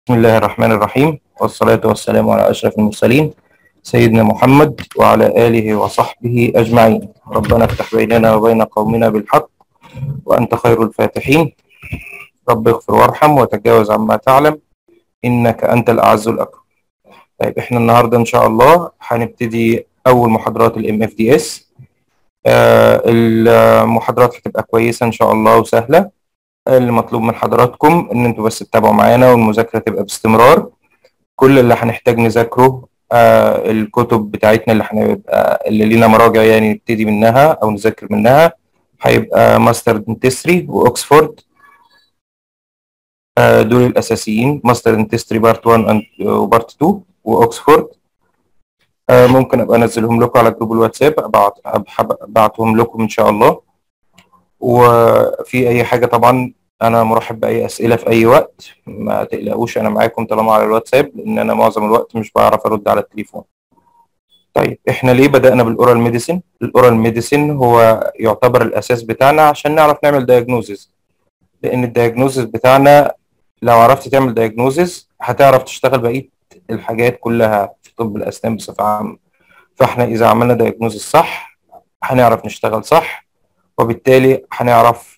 بسم الله الرحمن الرحيم والصلاة والسلام على أشرف المرسلين سيدنا محمد وعلى آله وصحبه أجمعين ربنا افتح بيننا وبين قومنا بالحق وأنت خير الفاتحين رب اغفر وارحم وتجاوز عما تعلم إنك أنت الأعز الأكرم طيب إحنا النهاردة إن شاء الله هنبتدي أول محاضرات الام اف دي اس المحاضرات هتبقى كويسة إن شاء الله وسهلة المطلوب من حضراتكم ان انتوا بس تتابعوا معانا والمذاكره تبقى باستمرار كل اللي هنحتاج نذاكره آه الكتب بتاعتنا اللي هنبقى اللي لينا مراجع يعني نبتدي منها او نذاكر منها هيبقى ماستر دنتستري واوكسفورد آه دول الاساسيين ماستر دنتستري بارت 1 وبارت 2 واوكسفورد آه ممكن ابقى انزلهم لكم على جروب الواتساب ابعت ابعتهم لكم ان شاء الله وفي اي حاجه طبعا انا مرحب باي اسئله في اي وقت ما تقلقوش انا معاكم طالما على الواتساب لان انا معظم الوقت مش بعرف ارد على التليفون طيب احنا ليه بدانا بالاورال ميديسين الاورال ميديسين هو يعتبر الاساس بتاعنا عشان نعرف نعمل دايجنوزز لان الدايجنوزز بتاعنا لو عرفت تعمل دايجنوزز هتعرف تشتغل بقيه الحاجات كلها في طب الاسنان بصفه عامه فاحنا اذا عملنا دايجنوزز صح هنعرف نشتغل صح وبالتالي هنعرف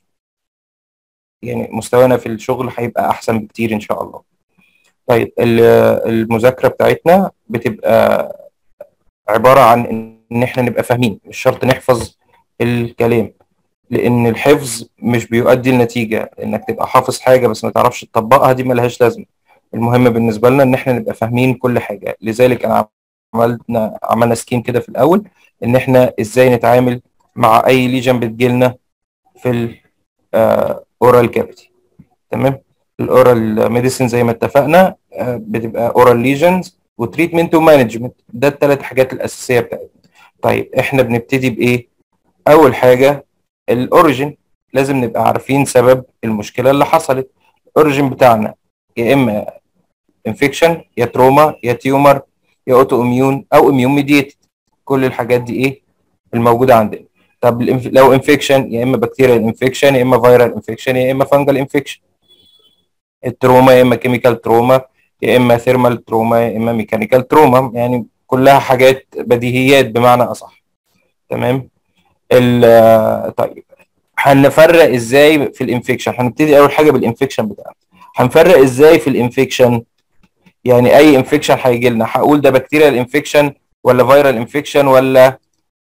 يعني مستوانا في الشغل هيبقى احسن بكتير ان شاء الله طيب المذاكره بتاعتنا بتبقى عباره عن ان احنا نبقى فاهمين مش شرط نحفظ الكلام لان الحفظ مش بيؤدي لنتيجه انك تبقى حافظ حاجه بس ما تعرفش تطبقها دي ملهاش لازمه المهم بالنسبه لنا ان احنا نبقى فاهمين كل حاجه لذلك انا عملنا عملنا سكيم كده في الاول ان احنا ازاي نتعامل مع اي ليجن بتجيلنا في الاورال كافيتي تمام الاورال ميديسين زي ما اتفقنا بتبقى اورال ليجنز وتريتمنت ومانجمنت ده الثلاث حاجات الاساسيه بتاعتنا طيب احنا بنبتدي بايه اول حاجه الاوريجين لازم نبقى عارفين سبب المشكله اللي حصلت الاوريجين بتاعنا يا اما انفكشن يا تروما يا تيومر يا اوتو اميون او اميون ميديتد كل الحاجات دي ايه الموجوده عندنا طب لو انفكشن يا اما بكتيريال انفكشن يا اما فيرال انفكشن يا اما فانجل انفكشن التروما يا اما كيميكال تروما يا اما ثيرمال تروما يا اما ميكانيكال تروما يعني كلها حاجات بديهيات بمعنى اصح تمام طيب هنفرق ازاي في الانفكشن هنبتدي اول حاجه بالانفكشن بتاعنا هنفرق ازاي في الانفكشن يعني اي انفكشن هيجي لنا هقول ده بكتيريال انفكشن ولا فيرال انفكشن ولا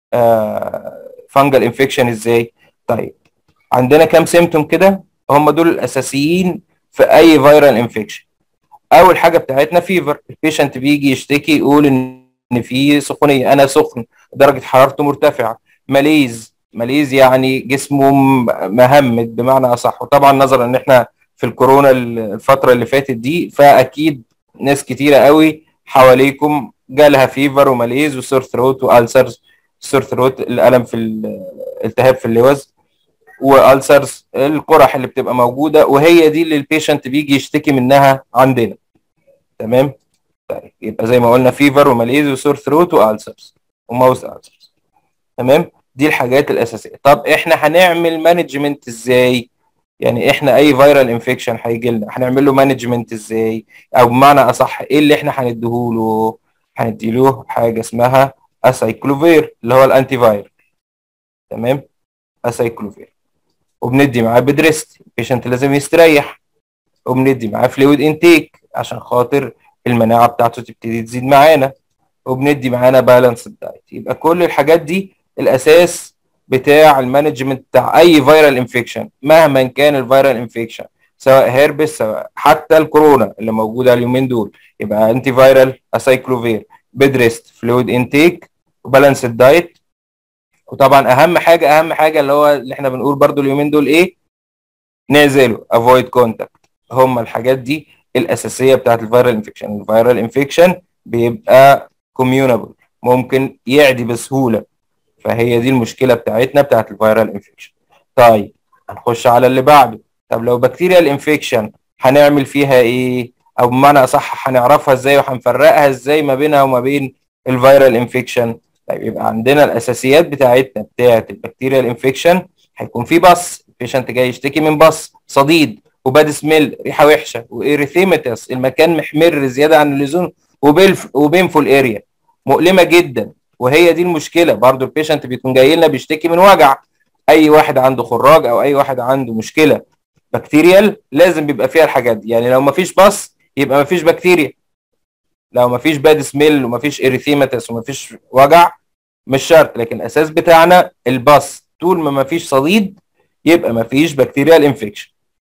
فانجل انفكشن ازاي طيب عندنا كام سيمتوم كده هم دول الاساسيين في اي فيرال انفكشن اول حاجه بتاعتنا فيفر البيشنت بيجي يشتكي يقول ان في سخونيه انا سخن درجه حرارته مرتفعه ماليز ماليز يعني جسمه مهمد بمعنى اصح وطبعا نظرا ان احنا في الكورونا الفتره اللي فاتت دي فاكيد ناس كتيره قوي حواليكم جالها فيفر وماليز وسور ثروت والسرز سور ثروت الالم في الالتهاب في اللوز والسرز القرح اللي بتبقى موجوده وهي دي اللي البيشنت بيجي يشتكي منها عندنا تمام طيب يبقى زي ما قلنا فيفر وماليز وسور ثروت والسرز وماوس السرز تمام دي الحاجات الاساسيه طب احنا هنعمل مانجمنت ازاي يعني احنا اي فيرال انفكشن هيجي لنا هنعمل له مانجمنت ازاي او بمعنى اصح ايه اللي احنا هنديهوله هنديله حاجه اسمها اسايكلوفير اللي هو الانتي فاير تمام اسايكلوفير وبندي معاه بدريست البيشنت لازم يستريح وبندي معاه فلويد انتيك عشان خاطر المناعه بتاعته تبتدي تزيد معانا وبندي معانا بالانس دايت يبقى كل الحاجات دي الاساس بتاع المانجمنت بتاع اي فيرال انفكشن مهما كان الفيرال انفكشن سواء هيربس سواء حتى الكورونا اللي موجوده اليومين دول يبقى انتي فايرال اسايكلوفير بدريست فلويد انتيك وبالانس الدايت وطبعا اهم حاجه اهم حاجه اللي هو اللي احنا بنقول برضو اليومين دول ايه نعزله افويد كونتاكت هم الحاجات دي الاساسيه بتاعت الفيرال انفكشن الفيرال انفكشن بيبقى كوميونابل ممكن يعدي بسهوله فهي دي المشكله بتاعتنا بتاعت الفيرال انفكشن طيب هنخش على اللي بعده طب لو بكتيريال انفكشن هنعمل فيها ايه او بمعنى اصح هنعرفها ازاي وهنفرقها ازاي ما بينها وما بين الفيرال انفكشن طيب يبقى عندنا الاساسيات بتاعتنا بتاعت البكتيريال انفكشن هيكون في بص البيشنت جاي يشتكي من بص صديد وباد سميل ريحه وحشه وإيريثيماتس المكان محمر زياده عن اللزوم وبينفول اريا مؤلمه جدا وهي دي المشكله برضو البيشنت بيكون جاي لنا بيشتكي من وجع اي واحد عنده خراج او اي واحد عنده مشكله بكتيريال لازم بيبقى فيها الحاجات دي يعني لو ما فيش بص يبقى ما فيش بكتيريا لو ما فيش باد سميل وما فيش اريثيماتس وما فيش وجع مش شرط لكن الاساس بتاعنا البص طول ما ما فيش صديد يبقى ما فيش بكتيريال انفكشن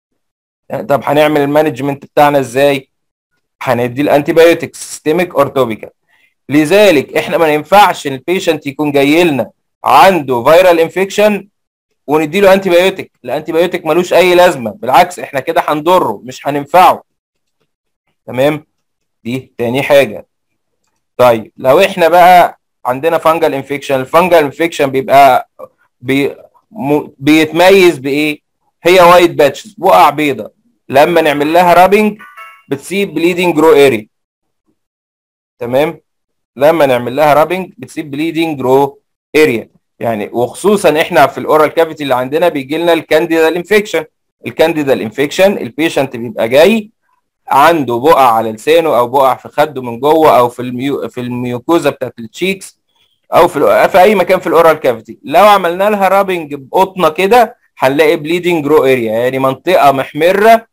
طب هنعمل المانجمنت بتاعنا ازاي هندي الانتي بايوتكس سيستميك اور توبيكال لذلك احنا ما ينفعش البيشنت يكون جاي لنا عنده فيرال انفكشن وندي له انتي بايوتيك الانتي بايوتيك ملوش اي لازمه بالعكس احنا كده هنضره مش هننفعه تمام دي تاني حاجه طيب لو احنا بقى عندنا فانجل انفكشن الفانجل انفكشن بيبقى بي م... بيتميز بايه هي وايت باتشز بقع بيضه لما نعمل لها رابنج بتسيب بليدنج جرو اري تمام لما نعمل لها رابنج بتسيب بليدنج جرو اريا يعني وخصوصا احنا في الاورال كافيتي اللي عندنا بيجي لنا الكانديدا انفكشن الكانديدا انفكشن البيشنت بيبقى جاي عنده بقع على لسانه او بقع في خده من جوه او في الميو في الميوكوزا بتاعت التشيكس او في في اي مكان في الاورال كافيتي لو عملنا لها رابنج بقطنه كده هنلاقي بليدنج جرو اريا يعني منطقه محمره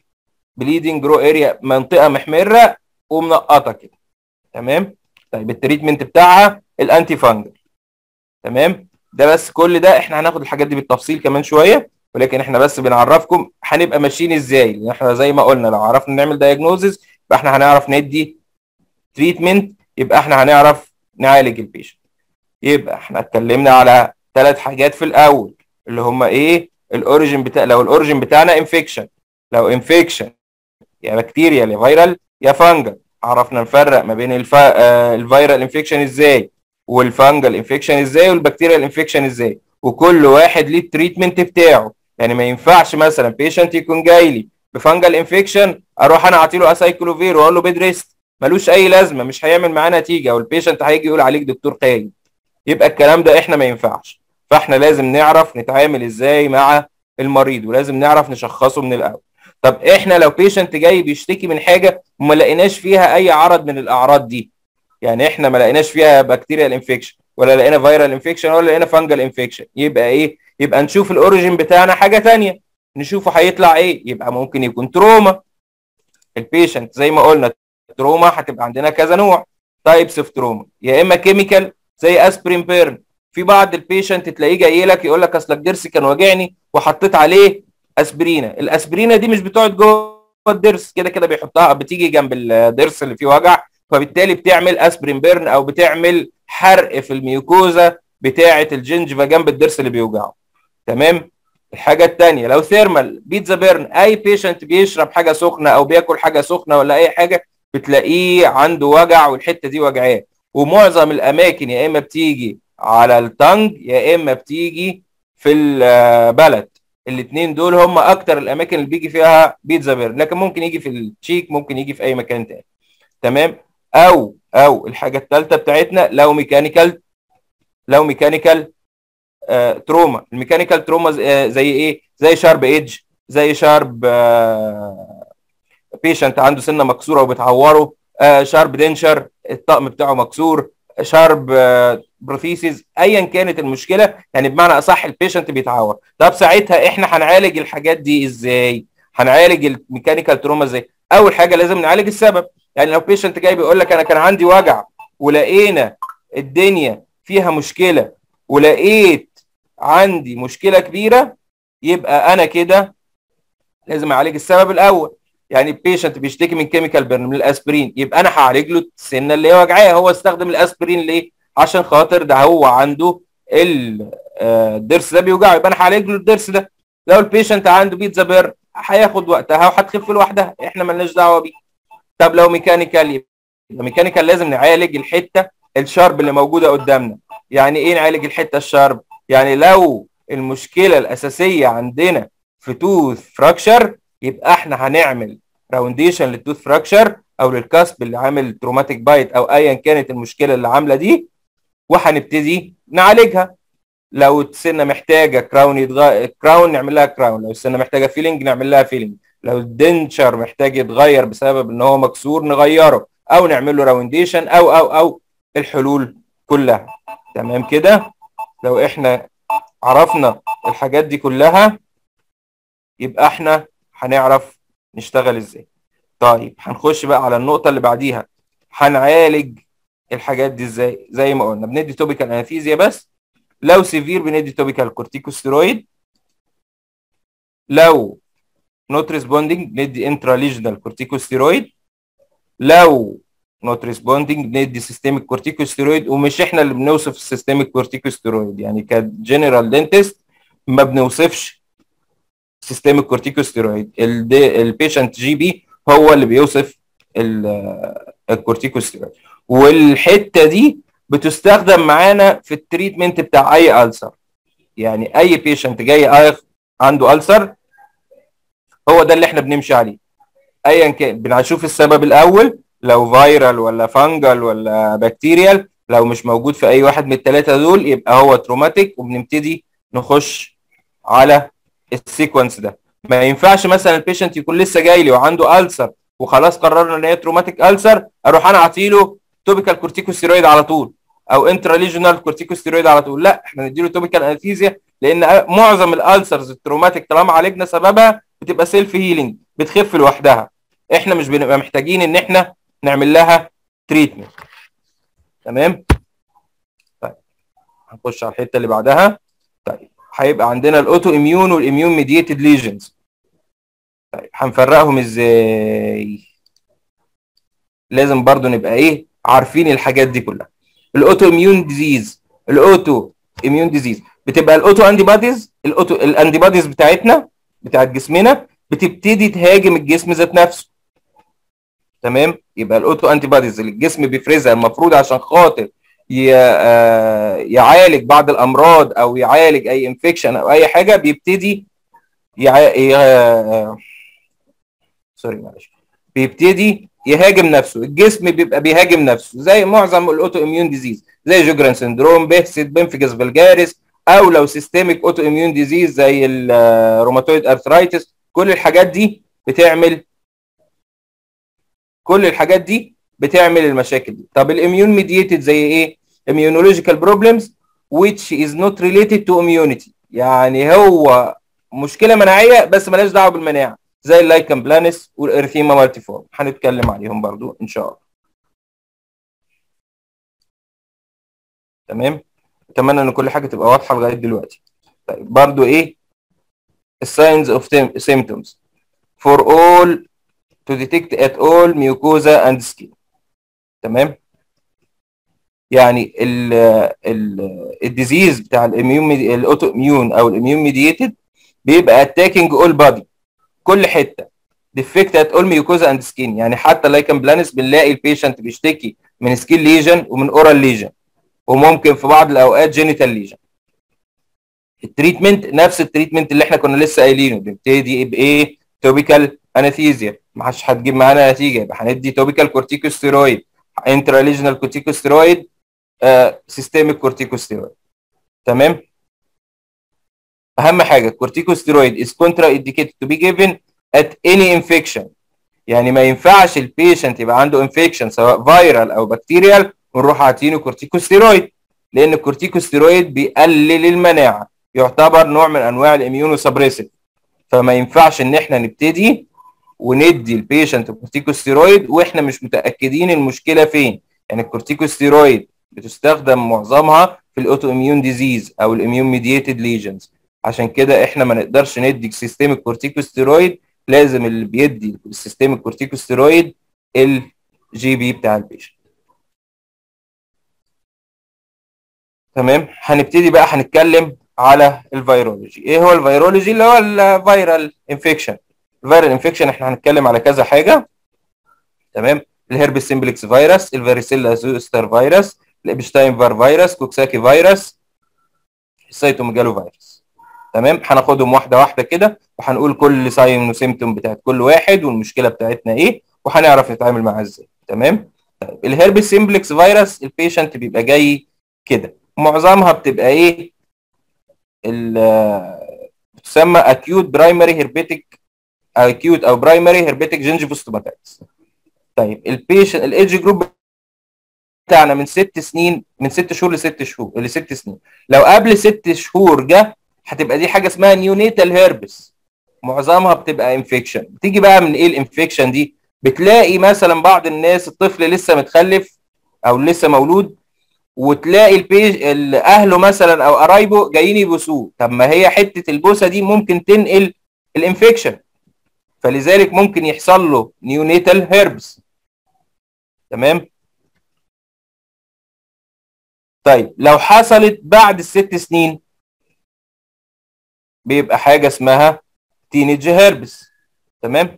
بليدنج جرو اريا منطقه محمره ومنقطه كده تمام طيب التريتمنت بتاعها الانتي فانجل تمام ده بس كل ده احنا هناخد الحاجات دي بالتفصيل كمان شويه ولكن احنا بس بنعرفكم هنبقى ماشيين ازاي لان احنا زي ما قلنا لو عرفنا نعمل دايجنوزز يبقى احنا هنعرف ندي تريتمنت يبقى احنا هنعرف نعالج البيشنت يبقى احنا اتكلمنا على ثلاث حاجات في الاول اللي هم ايه الاوريجن بتاع لو الاوريجن بتاعنا انفكشن لو انفكشن يا بكتيريا يا فيرال يا فانجل عرفنا نفرق ما بين الف... آه الفيرال انفكشن ازاي والفانجل انفكشن ازاي والبكتيريال انفكشن ازاي وكل واحد ليه التريتمنت بتاعه يعني ما ينفعش مثلا بيشنت يكون جاي لي بفانجل انفكشن اروح انا اعطي له اسايكلوفير واقول له بيد ريست ملوش اي لازمه مش هيعمل معاه نتيجه والبيشنت هيجي يقول عليك دكتور خايب يبقى الكلام ده احنا ما ينفعش فاحنا لازم نعرف نتعامل ازاي مع المريض ولازم نعرف نشخصه من الاول طب احنا لو بيشنت جاي بيشتكي من حاجه وما لقيناش فيها اي عرض من الاعراض دي يعني احنا ما لقيناش فيها بكتيريال انفكشن ولا لقينا فيرال انفكشن ولا لقينا فانجل انفكشن يبقى ايه يبقى نشوف الاوريجين بتاعنا حاجه ثانيه نشوفه هيطلع ايه يبقى ممكن يكون تروما البيشنت زي ما قلنا تروما هتبقى عندنا كذا نوع تايبس اوف تروما يا اما كيميكال زي اسبرين بيرن في بعض البيشنت تلاقيه جاي لك يقول لك اصل الضرس كان واجعني وحطيت عليه اسبرينا الاسبرينا دي مش بتقعد جوه الضرس كده كده بيحطها بتيجي جنب الضرس اللي فيه وجع فبالتالي بتعمل اسبرين بيرن او بتعمل حرق في الميوكوزا بتاعه الجنجفا جنب الضرس اللي بيوجعه تمام الحاجه الثانيه لو ثيرمال بيتزا بيرن اي بيشنت بيشرب حاجه سخنه او بياكل حاجه سخنه ولا اي حاجه بتلاقيه عنده وجع والحته دي وجعاه ومعظم الاماكن يا اما بتيجي على التنج يا اما بتيجي في البلد الاثنين دول هم اكتر الاماكن اللي بيجي فيها بيتزا بيرن لكن ممكن يجي في التشيك ممكن يجي في اي مكان تاني تمام او او الحاجه الثالثه بتاعتنا لو ميكانيكال لو ميكانيكال آه تروما الميكانيكال تروما زي ايه زي شارب ايدج زي شارب آه بيشنت عنده سنه مكسوره وبتعوره آه شارب دينشر الطقم بتاعه مكسور شارب آه بروثيسيس ايا كانت المشكله يعني بمعنى اصح البيشنت بيتعور طب ساعتها احنا هنعالج الحاجات دي ازاي هنعالج الميكانيكال تروما ازاي اول حاجه لازم نعالج السبب يعني لو بيشنت جاي بيقول لك انا كان عندي وجع ولقينا الدنيا فيها مشكله ولقيت عندي مشكله كبيره يبقى انا كده لازم اعالج السبب الاول يعني البيشنت بيشتكي من كيميكال بيرن من الاسبرين يبقى انا هعالج له السنه اللي هي وجعاه هو استخدم الاسبرين ليه عشان خاطر ده هو عنده الضرس ده بيوجعه يبقى انا هعالج له الضرس ده لو البيشنت عنده بيتزا بيرن هياخد وقتها وهتخف لوحدها احنا مالناش دعوه بيه طب لو ميكانيكال يبقى ميكانيكال لازم نعالج الحته الشارب اللي موجوده قدامنا يعني ايه نعالج الحته الشارب يعني لو المشكله الاساسيه عندنا في توث فراكشر يبقى احنا هنعمل راونديشن للتوث فراكشر او للكسب اللي عامل تروماتيك بايت او ايا كانت المشكله اللي عامله دي وهنبتدي نعالجها لو السنه محتاجه كراون يتغير كراون نعمل لها كراون لو السنه محتاجه فيلينج نعمل لها فيلينج لو الدنشر محتاج يتغير بسبب ان هو مكسور نغيره او نعمل له راونديشن او او او الحلول كلها تمام كده لو احنا عرفنا الحاجات دي كلها يبقى احنا هنعرف نشتغل ازاي طيب هنخش بقى على النقطه اللي بعديها هنعالج الحاجات دي ازاي زي ما قلنا بندي توبيكال انستيزيا بس لو سيفير بندي توبيكال كورتيكوستيرويد لو نوت ريسبوندنج ندي انترا ليجنال كورتيكوستيرويد لو نوت ريسبوندنج ندي سيستميك كورتيكوستيرويد ومش احنا اللي بنوصف السيستميك كورتيكوستيرويد يعني كجنرال دنتست ما بنوصفش سيستميك كورتيكوستيرويد البيشنت جي بي هو اللي بيوصف الكورتيكوستيرويد والحته دي بتستخدم معانا في التريتمنت بتاع اي ألسر يعني اي بيشنت جاي عنده ألسر هو ده اللي احنا بنمشي عليه ايا كان بنشوف السبب الاول لو فايرال ولا فانجل ولا بكتيريال لو مش موجود في اي واحد من الثلاثه دول يبقى هو تروماتيك وبنبتدي نخش على السيكونس ده ما ينفعش مثلا البيشنت يكون لسه جاي لي وعنده ألسر وخلاص قررنا ان هي تروماتيك ألسر اروح انا اعطيله توبيكال كورتيكوستيرويد على طول او انترا ليجونال كورتيكوستيرويد على طول لا احنا نديله توبيكال انستيزيا لان معظم الالسرز التروماتيك طالما عالجنا سببها بتبقى سيلف هيلينج بتخف لوحدها احنا مش بنبقى محتاجين ان احنا نعمل لها تريتمنت تمام طيب هنخش على الحته اللي بعدها طيب هيبقى عندنا الاوتو اميون والاميون ميديتد ليجنز طيب هنفرقهم ازاي لازم برضو نبقى ايه عارفين الحاجات دي كلها الاوتو اميون ديزيز الاوتو اميون ديزيز بتبقى الاوتو انتي بوديز الاوتو الانتي بوديز بتاعتنا بتاعت جسمنا بتبتدي تهاجم الجسم ذات نفسه تمام يبقى الاوتو انتي بوديز اللي الجسم بيفرزها المفروض عشان خاطر يعالج بعض الامراض او يعالج اي انفكشن او اي حاجه بيبتدي يع... ي... سوري معلش بيبتدي يهاجم نفسه الجسم بيبقى بيهاجم نفسه زي معظم الاوتو اميون ديزيز زي جوجران سندروم بهست بنفجس فالجاريس او لو سيستميك اوتو اميون ديزيز زي الروماتويد ارثرايتس كل الحاجات دي بتعمل كل الحاجات دي بتعمل المشاكل دي طب الاميون ميديتد زي ايه immunological problems which is not related to immunity يعني هو مشكله مناعيه بس مالهاش دعوه بالمناعه زي اللايكن بلانس والارثيما مالتيفورم هنتكلم عليهم برضو ان شاء الله تمام اتمنى ان كل حاجه تبقى واضحه لغايه دلوقتي طيب برضو ايه الساينز اوف symptoms for all to detect at all mucosa and skin تمام يعني ال ال الديزيز بتاع الاميون الاوتو اميون او الاميون ميديتد بيبقى اتاكينج اول بادي كل حته ديفكت ات اول ميوكوزا اند سكين يعني حتى لايكن بلانس بنلاقي البيشنت بيشتكي من سكين ليجن ومن اورال ليجن وممكن في بعض الاوقات جينيتال ليجن التريتمنت نفس التريتمنت اللي احنا كنا لسه قايلينه بنبتدي بايه توبيكال انستيزيا ما حدش هتجيب معانا نتيجه يبقى هندي توبيكال كورتيكوستيرويد انترا ليجنال كورتيكوستيرويد سيستميك كورتيكوستيرويد تمام اهم حاجه الكورتيكوستيرويد is contraindicated to be given at any infection يعني ما ينفعش البيشنت يبقى عنده انفكشن سواء فايرال او بكتيريال ونروح عاطينه كورتيكوستيرويد لان الكورتيكوستيرويد بيقلل المناعه يعتبر نوع من انواع الاميونو سبريسيف فما ينفعش ان احنا نبتدي وندي البيشنت كورتيكوستيرويد واحنا مش متاكدين المشكله فين يعني الكورتيكوستيرويد بتستخدم معظمها في الاوتو اميون ديزيز او الاميون ميديتد ليجنز عشان كده احنا ما نقدرش ندي سيستميك كورتيكوستيرويد لازم اللي بيدي السيستميك كورتيكوستيرويد الجي بي بتاع البيشنت تمام هنبتدي بقى هنتكلم على الفيرولوجي ايه هو الفيرولوجي اللي هو الفيرال انفكشن الفيرال انفكشن احنا هنتكلم على كذا حاجه تمام الهربس سيمبلكس فيروس الفاريسيلا زوستر فيروس الابشتاين فار فيروس كوكساكي فيروس السيتوميجالو فيروس تمام هناخدهم واحده واحده كده وهنقول كل ساين وسيمتوم بتاعت كل واحد والمشكله بتاعتنا ايه وهنعرف نتعامل معاها ازاي تمام طيب الهربس سيمبلكس فيروس البيشنت بيبقى جاي كده معظمها بتبقى ايه تسمى اكيوت برايمري هيربيتك اكيوت او برايمري هيربيتك جنجيفوستوماتايتس طيب البيشنت الايدج جروب بتاعنا من ست سنين من ست شهور لست شهور لست سنين لو قبل ست شهور جه هتبقى دي حاجه اسمها نيونيتال هيربس معظمها بتبقى انفكشن بتيجي بقى من ايه الانفكشن دي بتلاقي مثلا بعض الناس الطفل لسه متخلف او لسه مولود وتلاقي البيج اهله مثلا او قرايبه جايين يبوسوه طب ما هي حته البوسه دي ممكن تنقل الانفكشن فلذلك ممكن يحصل له نيونيتال هيربس تمام طيب لو حصلت بعد الست سنين بيبقى حاجه اسمها تينيج هيربس تمام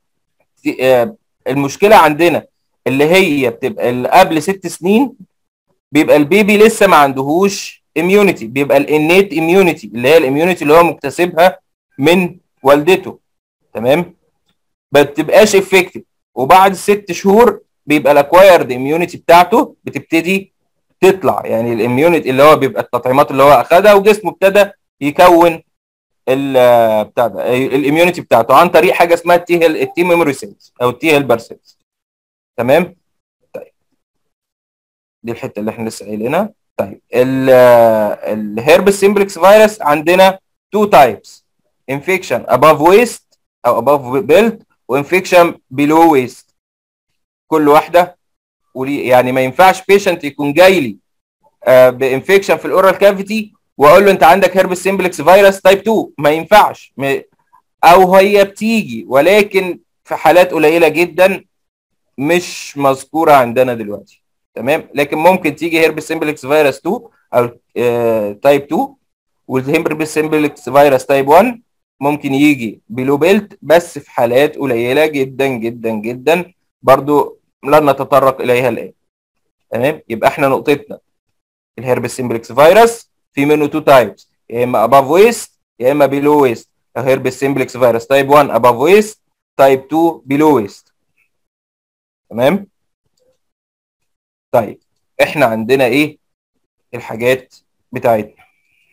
المشكله عندنا اللي هي بتبقى اللي قبل ست سنين بيبقى البيبي لسه ما عندهوش اميونيتي بيبقى الانيت اميونيتي اللي هي الاميونيتي اللي هو مكتسبها من والدته تمام ما بتبقاش افكتيف وبعد ست شهور بيبقى الاكوايرد اميونيتي بتاعته بتبتدي تطلع يعني الاميونيتي اللي هو بيبقى التطعيمات اللي هو اخذها وجسمه ابتدى يكون ال بتاع ده الاميونيتي بتاعته عن طريق حاجه اسمها التي هيل التي ميموري سيلز او التي هيلبر سيلز تمام طيب دي الحته اللي احنا لسه قايلينها طيب الهيربس سيمبلكس فيروس عندنا تو تايبس انفكشن اباف ويست او اباف بيلت وانفكشن بيلو ويست كل واحده ولي يعني ما ينفعش بيشنت يكون جاي لي آه بانفكشن في الاورال كافيتي واقول له انت عندك هيربس سيمبلكس فيروس تايب 2 ما ينفعش او هي بتيجي ولكن في حالات قليله جدا مش مذكوره عندنا دلوقتي تمام لكن ممكن تيجي هيربس سيمبلكس فيروس 2 او تايب 2 والهيربس سيمبلكس فيروس تايب 1 ممكن يجي بلو بيلت بس في حالات قليله جدا جدا جدا برضو لن نتطرق اليها الان تمام يبقى احنا نقطتنا الهيربس سيمبلكس فيروس في منه تو تايبس يا اما اباف ويست يا اما بيلو ويست هيربس سيمبلكس فيروس تايب 1 اباف ويست تايب 2 بيلو ويست تمام طيب احنا عندنا ايه الحاجات بتاعتنا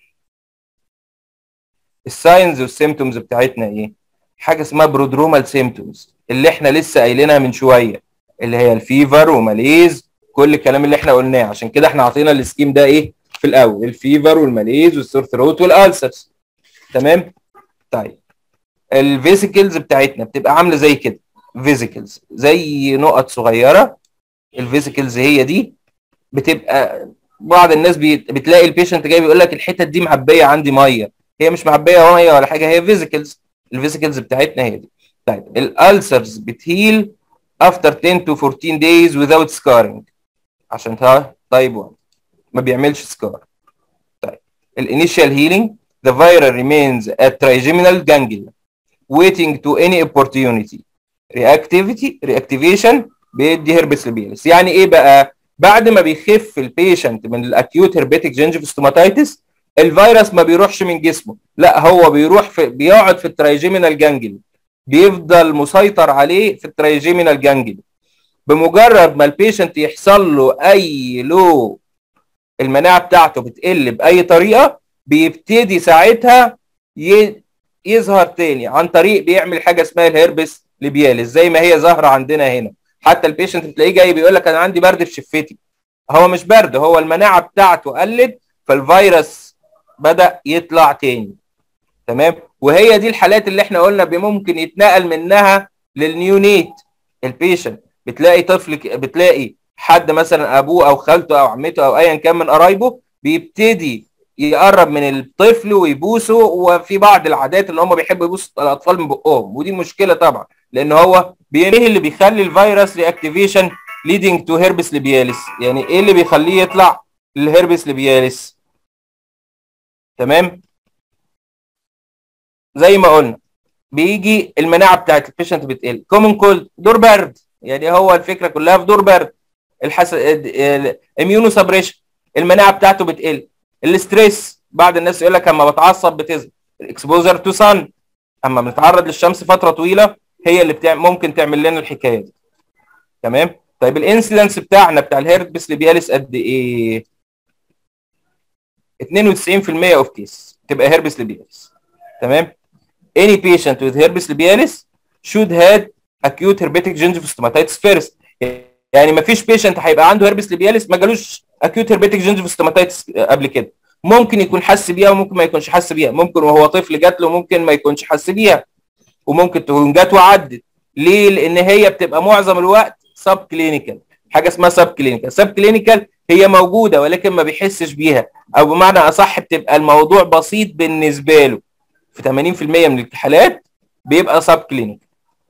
الساينز والسيمتومز بتاعتنا ايه حاجه اسمها برودرومال سيمتومز اللي احنا لسه قايلينها من شويه اللي هي الفيفر وماليز كل الكلام اللي احنا قلناه عشان كده احنا عطينا السكيم ده ايه في الاول الفيفر والماليز والسور ثروت والالسرز تمام طيب الفيسيكلز بتاعتنا بتبقى عامله زي كده فيسيكلز زي نقط صغيره الفيسيكلز هي دي بتبقى بعض الناس بتلاقي البيشنت جاي بيقول لك الحتت دي معبيه عندي ميه هي مش معبيه ميه ولا حاجه هي فيسيكلز الفيسيكلز بتاعتنا هي دي طيب الالسرز بتهيل after 10 to 14 days without scarring عشان ده تايب 1 ما بيعملش سكار طيب الانيشال هيلينج the viral remains at trigeminal ganglia waiting to any opportunity reactivity reactivation بيدي هربس لبيلس يعني ايه بقى بعد ما بيخف البيشنت من الاكيوت هربيتك جنجيفوستوماتايتس الفيروس ما بيروحش من جسمه لا هو بيروح في بيقعد في الترايجيمينال جانجل بيفضل مسيطر عليه في الترايجيمينال جانجل بمجرد ما البيشنت يحصل له اي لو المناعه بتاعته بتقل باي طريقه بيبتدي ساعتها يظهر تاني عن طريق بيعمل حاجه اسمها الهربس لبيالس زي ما هي ظاهره عندنا هنا حتى البيشنت بتلاقيه جاي بيقول لك انا عندي برد في شفتي هو مش برد هو المناعه بتاعته قلت فالفيروس بدا يطلع تاني تمام وهي دي الحالات اللي احنا قلنا ممكن يتنقل منها للنيونيت البيشنت بتلاقي طفل بتلاقي حد مثلا ابوه او خالته او عمته او ايا كان من قرايبه بيبتدي يقرب من الطفل ويبوسه وفي بعض العادات اللي هم بيحبوا يبوسوا الاطفال من بقهم ودي مشكله طبعا لان هو ايه اللي بيخلي الفيروس رياكتيفيشن ليدنج تو هيربس ليبياليس يعني ايه اللي بيخليه يطلع للهيربس ليبياليس تمام زي ما قلنا بيجي المناعه بتاعت البيشنت بتقل كومن كولد دور برد يعني هو الفكره كلها في دور برد الحس اميونو سبريشن المناعه بتاعته بتقل الاستريس بعض الناس يقول لك اما بتعصب بتظهر الاكسبوجر تو سان اما بنتعرض للشمس فتره طويله هي اللي بتعمل ممكن تعمل لنا الحكايه دي تمام طيب الانسلنس بتاعنا بتاع الهيربس ليبياليس قد ايه 92% اوف كيس تبقى هيربس ليبياليس تمام any patient with herpes labialis should have acute herpetic gingival stomatitis first يعني ما فيش بيشنت هيبقى عنده هيربس ليبياليس ما جالوش acute herpetic gingival stomatitis قبل كده ممكن يكون حس بيها وممكن ما يكونش حس بيها ممكن وهو طفل جات له ممكن ما يكونش حس بيها وممكن تكون جات وعدت ليه لان هي بتبقى معظم الوقت سب كلينيكال حاجه اسمها سب كلينيكال سب كلينيكال هي موجوده ولكن ما بيحسش بيها او بمعنى اصح بتبقى الموضوع بسيط بالنسبه له في 80% من الحالات بيبقى سب كلينيكال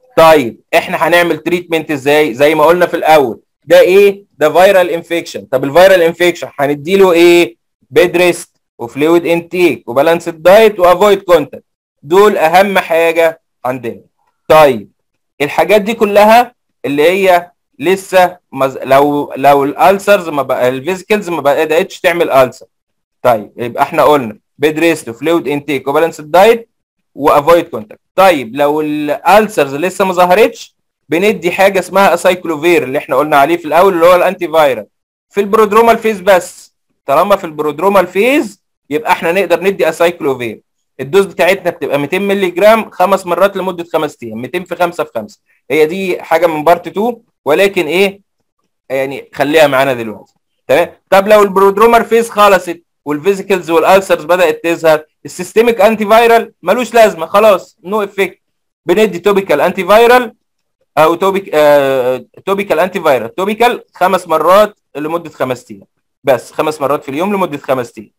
طيب احنا هنعمل تريتمنت ازاي زي ما قلنا في الاول ده ايه ده فيرال انفكشن طب الفيرال انفكشن هنديله ايه بيد ريست وفلويد انتيك وبالانسد دايت وافويد كونتاكت دول اهم حاجه عندنا طيب الحاجات دي كلها اللي هي لسه مز... لو لو الالسرز ما بقى الفيزيكلز ما بداتش تعمل السر طيب يبقى احنا قلنا بيد ريست وفلويد انتيك وبالانسد دايت وافويد كونتاكت طيب لو الالسرز لسه ما ظهرتش بندي حاجه اسمها اسايكلوفير اللي احنا قلنا عليه في الاول اللي هو الانتي فايرال في البرودرومال فيز بس طالما في البرودرومال فيز يبقى احنا نقدر ندي اسايكلوفير الدوز بتاعتنا بتبقى 200 مللي جرام خمس مرات لمده خمس ايام 200 في 5 في 5 هي دي حاجه من بارت 2 ولكن ايه يعني خليها معانا دلوقتي تمام طب لو البرودرومر فيز خلصت والفيزيكلز والالسرز بدات تظهر السيستميك انتي فايرال ملوش لازمه خلاص نو افكت بندي توبيكال انتي فايرال او توبيك آه توبيكال انتي فايرال توبيكال خمس مرات لمده خمس ايام بس خمس مرات في اليوم لمده خمس ايام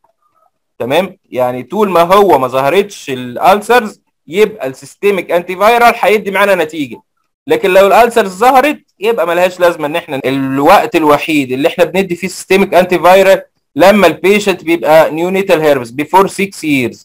تمام يعني طول ما هو ما ظهرتش الالسرز يبقى السيستميك انتي فايرال هيدي معانا نتيجه لكن لو الالسرز ظهرت يبقى ملهاش لازمه ان احنا الوقت الوحيد اللي احنا بندي فيه سيستميك انتي فايرال لما البيشنت بيبقى نيونيتال هيربس بيفور 6 years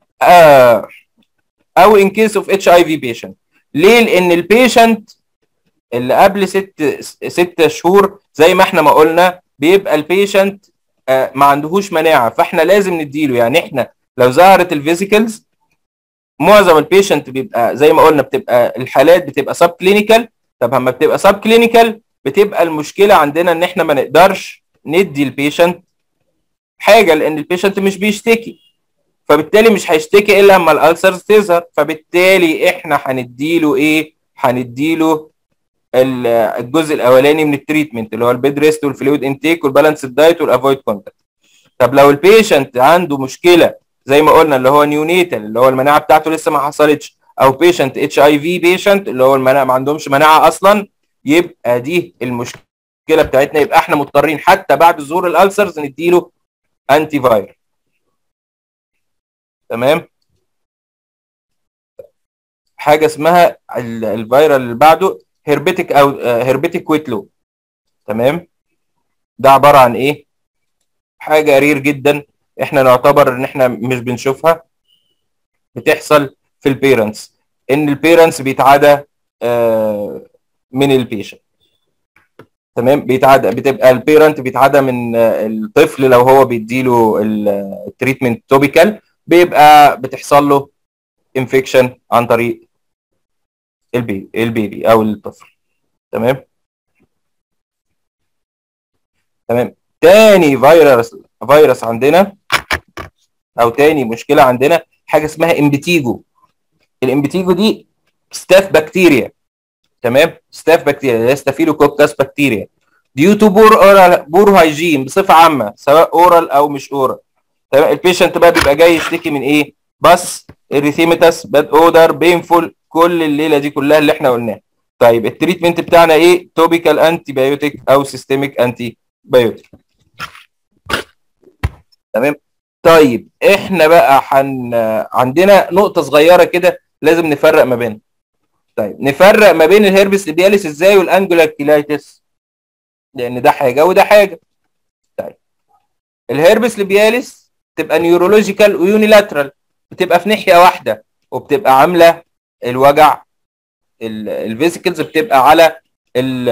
آه او ان كيس اوف اتش اي في بيشنت ليه لان البيشنت اللي قبل ست ست شهور زي ما احنا ما قلنا بيبقى البيشنت آه ما عندهوش مناعه فاحنا لازم نديله يعني احنا لو ظهرت الفيزيكلز معظم البيشنت بيبقى زي ما قلنا بتبقى الحالات بتبقى سب كلينيكال طب اما بتبقى سب كلينيكال بتبقى المشكله عندنا ان احنا ما نقدرش ندي البيشنت حاجه لان البيشنت مش بيشتكي فبالتالي مش هيشتكي الا لما الالسرز تظهر فبالتالي احنا هنديله ايه هنديله الجزء الاولاني من التريتمنت اللي هو البيد ريست والفلويد انتيك والبالانس دايت والافويد كونتاكت طب لو البيشنت عنده مشكله زي ما قلنا اللي هو نيونيتال اللي هو المناعه بتاعته لسه ما حصلتش او بيشنت اتش اي في بيشنت اللي هو المناعه ما عندهمش مناعه اصلا يبقى دي المشكله بتاعتنا يبقى احنا مضطرين حتى بعد ظهور الالسرز نديله انتي فاير تمام حاجه اسمها الفيرال اللي بعده هيربيتك او هيربيتك ويتلو تمام ده عباره عن ايه حاجه رير جدا احنا نعتبر ان احنا مش بنشوفها بتحصل في البيرنتس ان البيرنتس بيتعدى آه من البيشنت تمام بيتعدى بتبقى البيرنت بيتعدى من الطفل لو هو بيديله التريتمنت توبيكال بيبقى بتحصل له انفكشن عن طريق البيبي البيبي او الطفل تمام تمام تاني فيروس فيروس عندنا او تاني مشكله عندنا حاجه اسمها امبتيجو الامبتيجو دي ستاف بكتيريا تمام ستاف بكتيريا اللي هي ستافيلوكوكاس بكتيريا ديو تو بور اورال بور هايجين بصفه عامه سواء اورال او مش اورال تمام البيشنت بقى بيبقى جاي يشتكي من ايه بس اريثيمتاس باد اودر بينفول كل الليله دي كلها اللي احنا قلناها طيب التريتمنت بتاعنا ايه توبيكال انتي بايوتيك او سيستميك انتي بايوتيك تمام طيب احنا بقى حن... عندنا نقطه صغيره كده لازم نفرق ما بينها طيب نفرق ما بين الهيربس ليبياليس ازاي والانجولار كيلايتس لان ده حاجه وده حاجه طيب الهيربس ليبياليس تبقى نيورولوجيكال ويونيلاترال بتبقى في ناحيه واحده وبتبقى عامله الوجع الفيسيكلز بتبقى على ال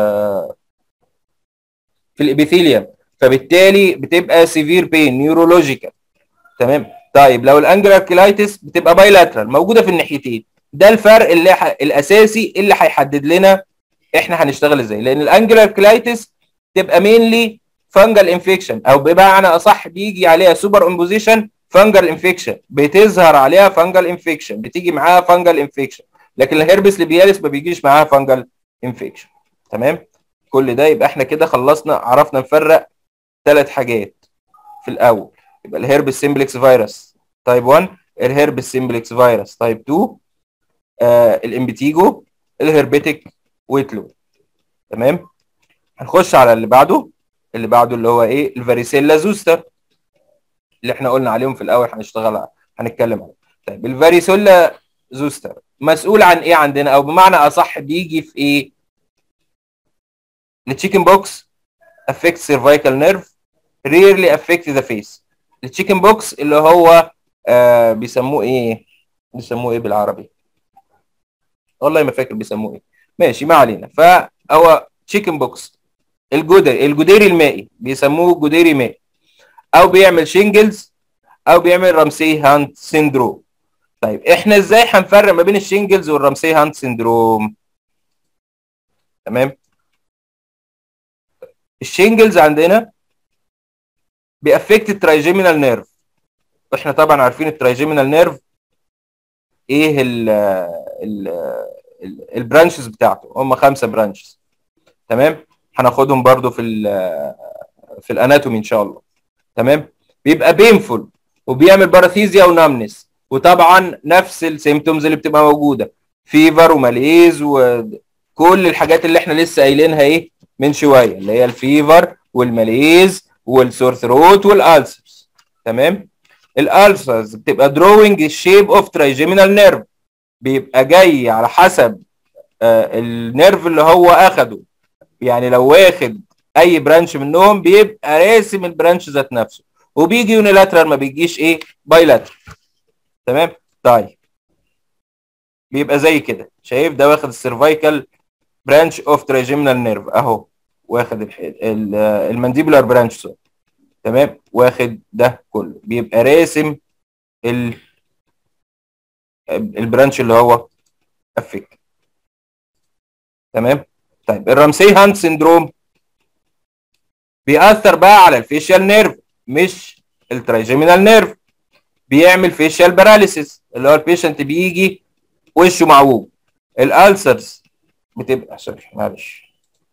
في الابيثيليوم فبالتالي بتبقى سيفير بين نيورولوجيكال تمام طيب لو الانجلر كيلايتس بتبقى بايلاترال موجوده في الناحيتين ده الفرق اللي ح... الاساسي اللي هيحدد لنا احنا هنشتغل ازاي لان الانجلر كيلايتس تبقى مينلي فانجل انفكشن او بمعنى اصح بيجي عليها سوبر امبوزيشن فانجل انفكشن بتظهر عليها فانجل انفكشن بتيجي معاها فانجل انفكشن لكن الهربس ليبياليس ما بيجيش معاها فانجل انفكشن تمام كل ده يبقى احنا كده خلصنا عرفنا نفرق ثلاث حاجات في الاول يبقى الهربس سيمبلكس فيروس تايب 1 الهربس سيمبلكس فيروس تايب 2 آه الامبيتيجو الهربيتك ويتلو تمام هنخش على اللي بعده اللي بعده اللي هو ايه الفاريسيلا زوستر اللي احنا قلنا عليهم في الاول هنشتغل هنتكلم عليه طيب الفاريسيلا زوستر مسؤول عن ايه عندنا او بمعنى اصح بيجي في ايه التشيكن بوكس affect cervical nerve rarely affect the face التشيكن بوكس اللي هو آه بيسموه ايه بيسموه ايه بالعربي والله ما فاكر بيسموه ايه ماشي ما علينا فهو تشيكن بوكس الجدري الجديري المائي بيسموه جديري مائي او بيعمل شينجلز او بيعمل رمسي هانت سيندروم طيب احنا ازاي هنفرق ما بين الشينجلز والرمسي هانت سيندروم تمام الشينجلز عندنا بيأفكت الترايجيمينال نيرف احنا طبعا عارفين الترايجيمينال نيرف ايه ال ال البرانشز بتاعته هم خمسه برانشز تمام هناخدهم برضو في ال في الاناتومي ان شاء الله تمام بيبقى بينفول وبيعمل باراثيزيا ونامنس وطبعا نفس السيمتومز اللي بتبقى موجوده فيفر وماليز وكل الحاجات اللي احنا لسه قايلينها ايه من شويه اللي هي الفيفر والماليز والسور ثروت والالسرز تمام الالسرز بتبقى دروينج الشيب اوف ترايجيمينال نيرف بيبقى جاي على حسب آه النيرف اللي هو اخده يعني لو واخد اي برانش منهم بيبقى راسم البرانش ذات نفسه وبيجي يونيلاترال ما بيجيش ايه بايلاترال تمام طيب بيبقى زي كده شايف ده واخد السيرفايكال برانش اوف ترايجيمينال نيرف اهو واخد المانديبولار برانش تمام واخد ده كله بيبقى راسم ال البرانش اللي هو افك تمام طيب الرمسي هاند سندروم بيأثر بقى على الفيشيال نيرف مش الترايجيمينال نيرف بيعمل فيشيال باراليسيس اللي هو البيشنت بيجي وشه معوج الالسرز بتبقى سوري معلش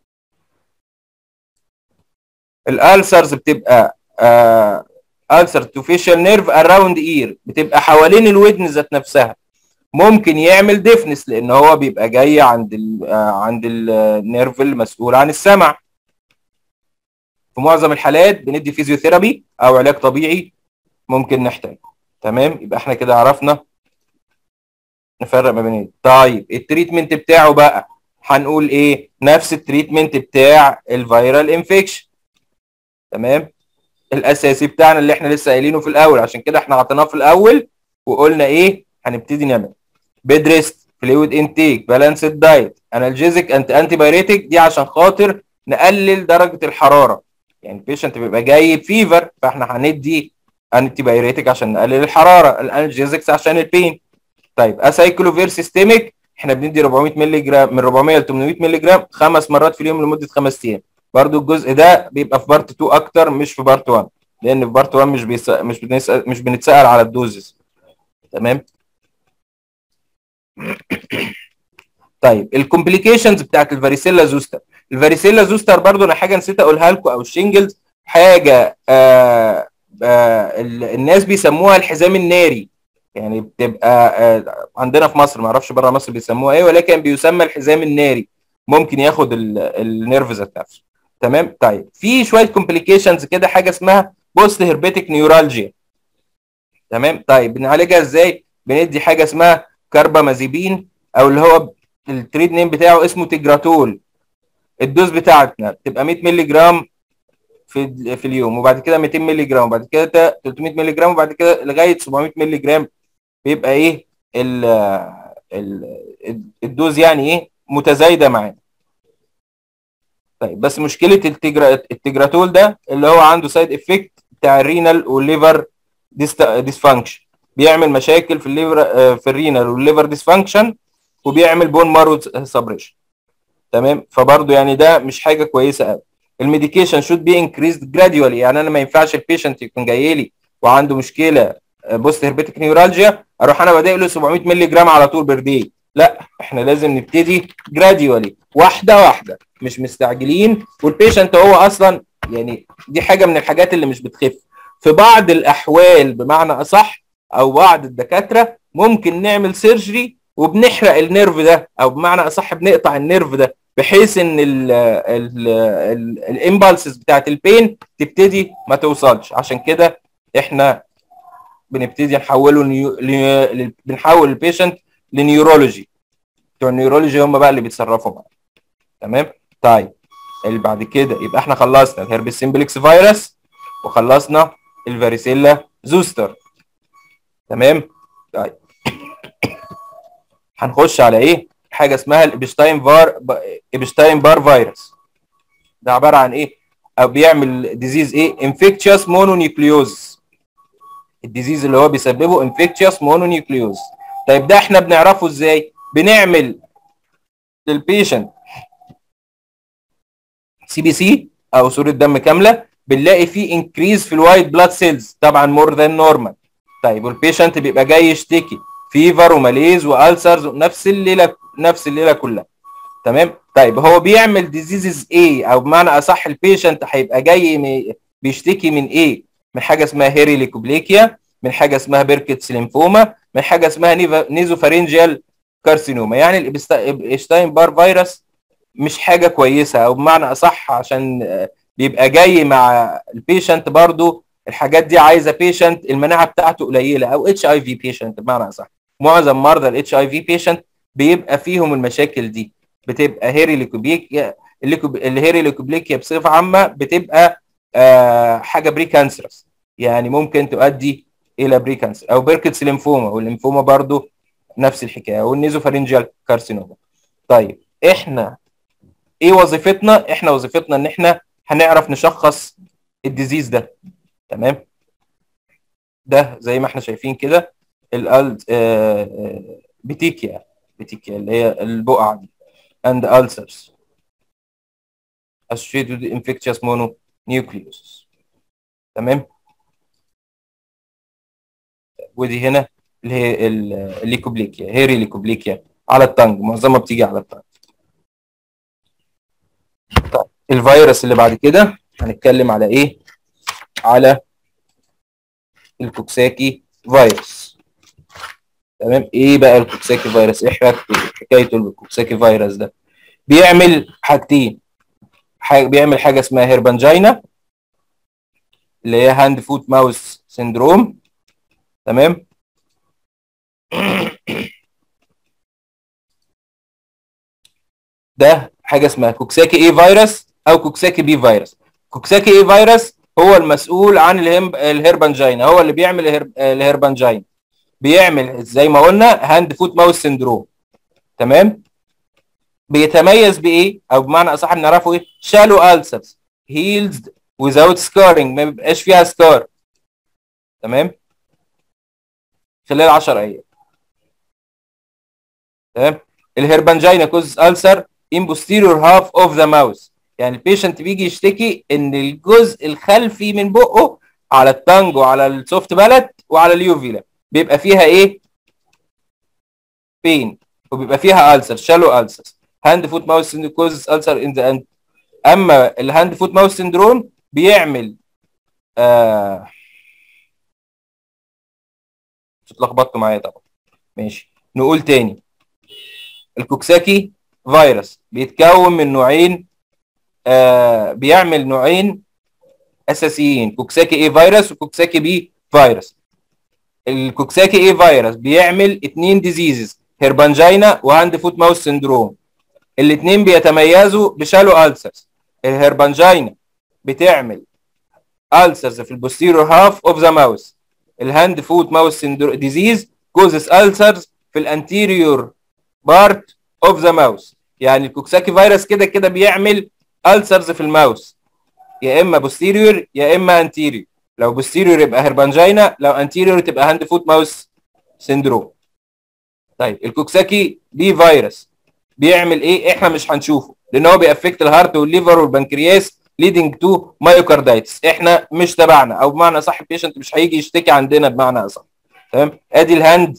الالسرز بتبقى السر تو فيشال نيرف اراوند اير بتبقى حوالين الودن ذات نفسها ممكن يعمل ديفنس لان هو بيبقى جاي عند ال عند النيرف المسؤول عن السمع في معظم الحالات بندي فيزيوثيرابي او علاج طبيعي ممكن نحتاجه تمام يبقى احنا كده عرفنا نفرق ما بين ايه طيب التريتمنت بتاعه بقى هنقول ايه نفس التريتمنت بتاع الفيرال انفكشن تمام الاساسي بتاعنا اللي احنا لسه قايلينه في الاول عشان كده احنا عطيناه في الاول وقلنا ايه هنبتدي نعمل بيد ريست فلويد انتيك بالانسد دايت انالجيزك انت انتي بايريتك دي عشان خاطر نقلل درجه الحراره يعني البيشنت بيبقى جاي بفيفر فاحنا هندي انتي بايريتك عشان نقلل الحراره الانالجيزكس عشان البين طيب اسايكلوفير سيستميك احنا بندي 400 مللي جرام من 400 ل 800 مللي جرام خمس مرات في اليوم لمده خمس ايام برضو الجزء ده بيبقى في بارت 2 اكتر مش في بارت 1 لان في بارت 1 مش بيس... مش بنسأل مش بنتسال على الدوزز تمام طيب الكومبليكيشنز بتاعت الفاريسيلا زوستر الفاريسيلا زوستر برضو انا حاجه نسيت اقولها لكم او الشينجلز حاجه آآ آآ الناس بيسموها الحزام الناري يعني بتبقى عندنا في مصر ما اعرفش بره مصر بيسموها ايه ولكن بيسمى الحزام الناري ممكن ياخد النيرف ذات نفسه تمام طيب في شويه كومبليكيشنز كده حاجه اسمها بوست هيربيتك نيورالجيا تمام طيب بنعالجها ازاي بندي حاجه اسمها كاربامازيبين او اللي هو التريد نيم بتاعه اسمه تجراتول الدوز بتاعتنا بتبقى 100 مللي جرام في في اليوم وبعد كده 200 مللي جرام وبعد كده 300 مللي جرام وبعد كده لغايه 700 مللي جرام بيبقى ايه ال ال الدوز يعني ايه متزايده معانا طيب بس مشكله التجرا التجراتول ده اللي هو عنده سايد افكت بتاع الرينال والليفر ديسفانكشن بيعمل مشاكل في الليفر في الرينال والليفر ديسفانكشن وبيعمل بون مارو سبريشن تمام فبرضه يعني ده مش حاجه كويسه قوي الميديكيشن شود بي انكريزد جراديوالي يعني انا ما ينفعش البيشنت يكون جاي لي وعنده مشكله بوست هربتك نيورالجيا اروح انا بادئ له 700 مللي جرام على طول بير داي لا احنا لازم نبتدي جراديوالي واحده واحده مش مستعجلين والبيشنت هو اصلا يعني دي حاجه من الحاجات اللي مش بتخف في بعض الاحوال بمعنى اصح او بعض الدكاتره ممكن نعمل سيرجري وبنحرق النيرف ده او بمعنى اصح بنقطع النيرف ده بحيث ان الامبالسز بتاعت البين تبتدي ما توصلش عشان كده احنا بنبتدي نحوله نيو... لي... بنحول البيشنت لنيورولوجي بتوع النيورولوجي هم بقى اللي بيتصرفوا معاه تمام طيب اللي بعد كده يبقى احنا خلصنا الهربس سيمبلكس فيروس وخلصنا الفاريسيلا زوستر تمام طيب هنخش على ايه حاجه اسمها الابشتاين فار ابشتاين بار فيروس ده عباره عن ايه او بيعمل ديزيز ايه انفكتشوس مونونيوكليوز الديزيز اللي هو بيسببه انفكتشوس مونونيوكليوز طيب ده احنا بنعرفه ازاي بنعمل للبيشنت سي بي سي او صوره دم كامله بنلاقي فيه انكريز في الوايت بلاد سيلز طبعا مور ذان نورمال طيب والبيشنت بيبقى جاي يشتكي فيفر وماليز والسرز نفس الليله نفس الليله كلها تمام طيب هو بيعمل ديزيزز ايه او بمعنى اصح البيشنت هيبقى جاي م... بيشتكي من ايه من حاجه اسمها هيري ليكوبليكيا من حاجه اسمها بيركتس ليمفوما من حاجه اسمها نيفا... نيزوفارينجيال كارسينوما يعني الابشتاين بار فيروس مش حاجه كويسه او بمعنى اصح عشان بيبقى جاي مع البيشنت برضو الحاجات دي عايزه بيشنت المناعه بتاعته قليله او اتش اي في بيشنت بمعنى اصح معظم مرضى الاتش اي في بيشنت بيبقى فيهم المشاكل دي بتبقى هيري ليكوبيكيا الهيري ليكوبليكيا بصفه عامه بتبقى آه حاجه بري كانسرس يعني ممكن تؤدي الى بري كانسر او بيركتس ليمفوما والليمفوما برضو نفس الحكايه والنيزوفارينجيال كارسينوما طيب احنا ايه وظيفتنا احنا وظيفتنا ان احنا هنعرف نشخص الديزيز ده تمام ده زي ما احنا شايفين كده الالد بتيكيا بتيكيا اللي هي البقعه دي and ulcers associated with infectious mononucleosis تمام ودي هنا اللي هي الليكوبليكيا هيري ليكوبليكيا على التنج معظمها بتيجي على التنج طيب الفيروس اللي بعد كده هنتكلم على ايه على الكوكساكي فيروس تمام ايه بقى الكوكساكي فيروس ايه حكايته الكوكساكي فيروس ده بيعمل حاجتين حاجة بيعمل حاجه اسمها هيربانجينا اللي هي هاند فوت ماوس سيندروم تمام ده حاجه اسمها كوكساكي اي فيروس او كوكساكي بي فيروس كوكساكي اي فيروس هو المسؤول عن الهيربانجينا هو اللي بيعمل الهيربانجينا بيعمل زي ما قلنا هاند فوت ماوس سيندروم تمام بيتميز بايه او بمعنى اصح نعرفه ايه شالو السرز هيلز without scarring ما بيبقاش فيها سكار تمام خلال 10 ايام تمام الهربانجينا كوز ألسر in posterior half of the mouth يعني البيشنت بيجي يشتكي ان الجزء الخلفي من بقه على التانج وعلى السوفت بالت وعلى اليوفيلا بيبقى فيها ايه بين وبيبقى فيها ألسر شالو ألسر هاند فوت ماوس كوز ألسر ان ذا اند اما الهاند فوت ماوس سندروم بيعمل آه اتلخبطتوا معايا طبعا ماشي نقول تاني الكوكساكي فيروس بيتكون من نوعين آه بيعمل نوعين اساسيين كوكساكي اي فيروس وكوكساكي بي فيروس الكوكساكي اي فيروس بيعمل اتنين ديزيزز هيربانجينا وهاند فوت ماوس سندروم الاثنين بيتميزوا بشالو ألسرز الهيربانجينا بتعمل ألسرز في البوستيرور هاف اوف ذا ماوس الهاند فوت ماوس ديزيز كوزس ألسرز في الانتيريور بارت اوف ذا ماوس يعني الكوكساكي فيروس كده كده بيعمل ألسرز في الماوس يا اما بوستيريور يا اما انتيريور لو بوستيريور يبقى هيربانجينا لو انتيريور تبقى هاند فوت ماوس سيندروم طيب الكوكساكي بي فيروس بيعمل ايه احنا مش هنشوفه لان هو بيأفكت الهارت والليفر والبنكرياس ليدنج تو مايوكاردايتس احنا مش تبعنا او بمعنى صح البيشنت مش هيجي يشتكي عندنا بمعنى اصح تمام ادي الهاند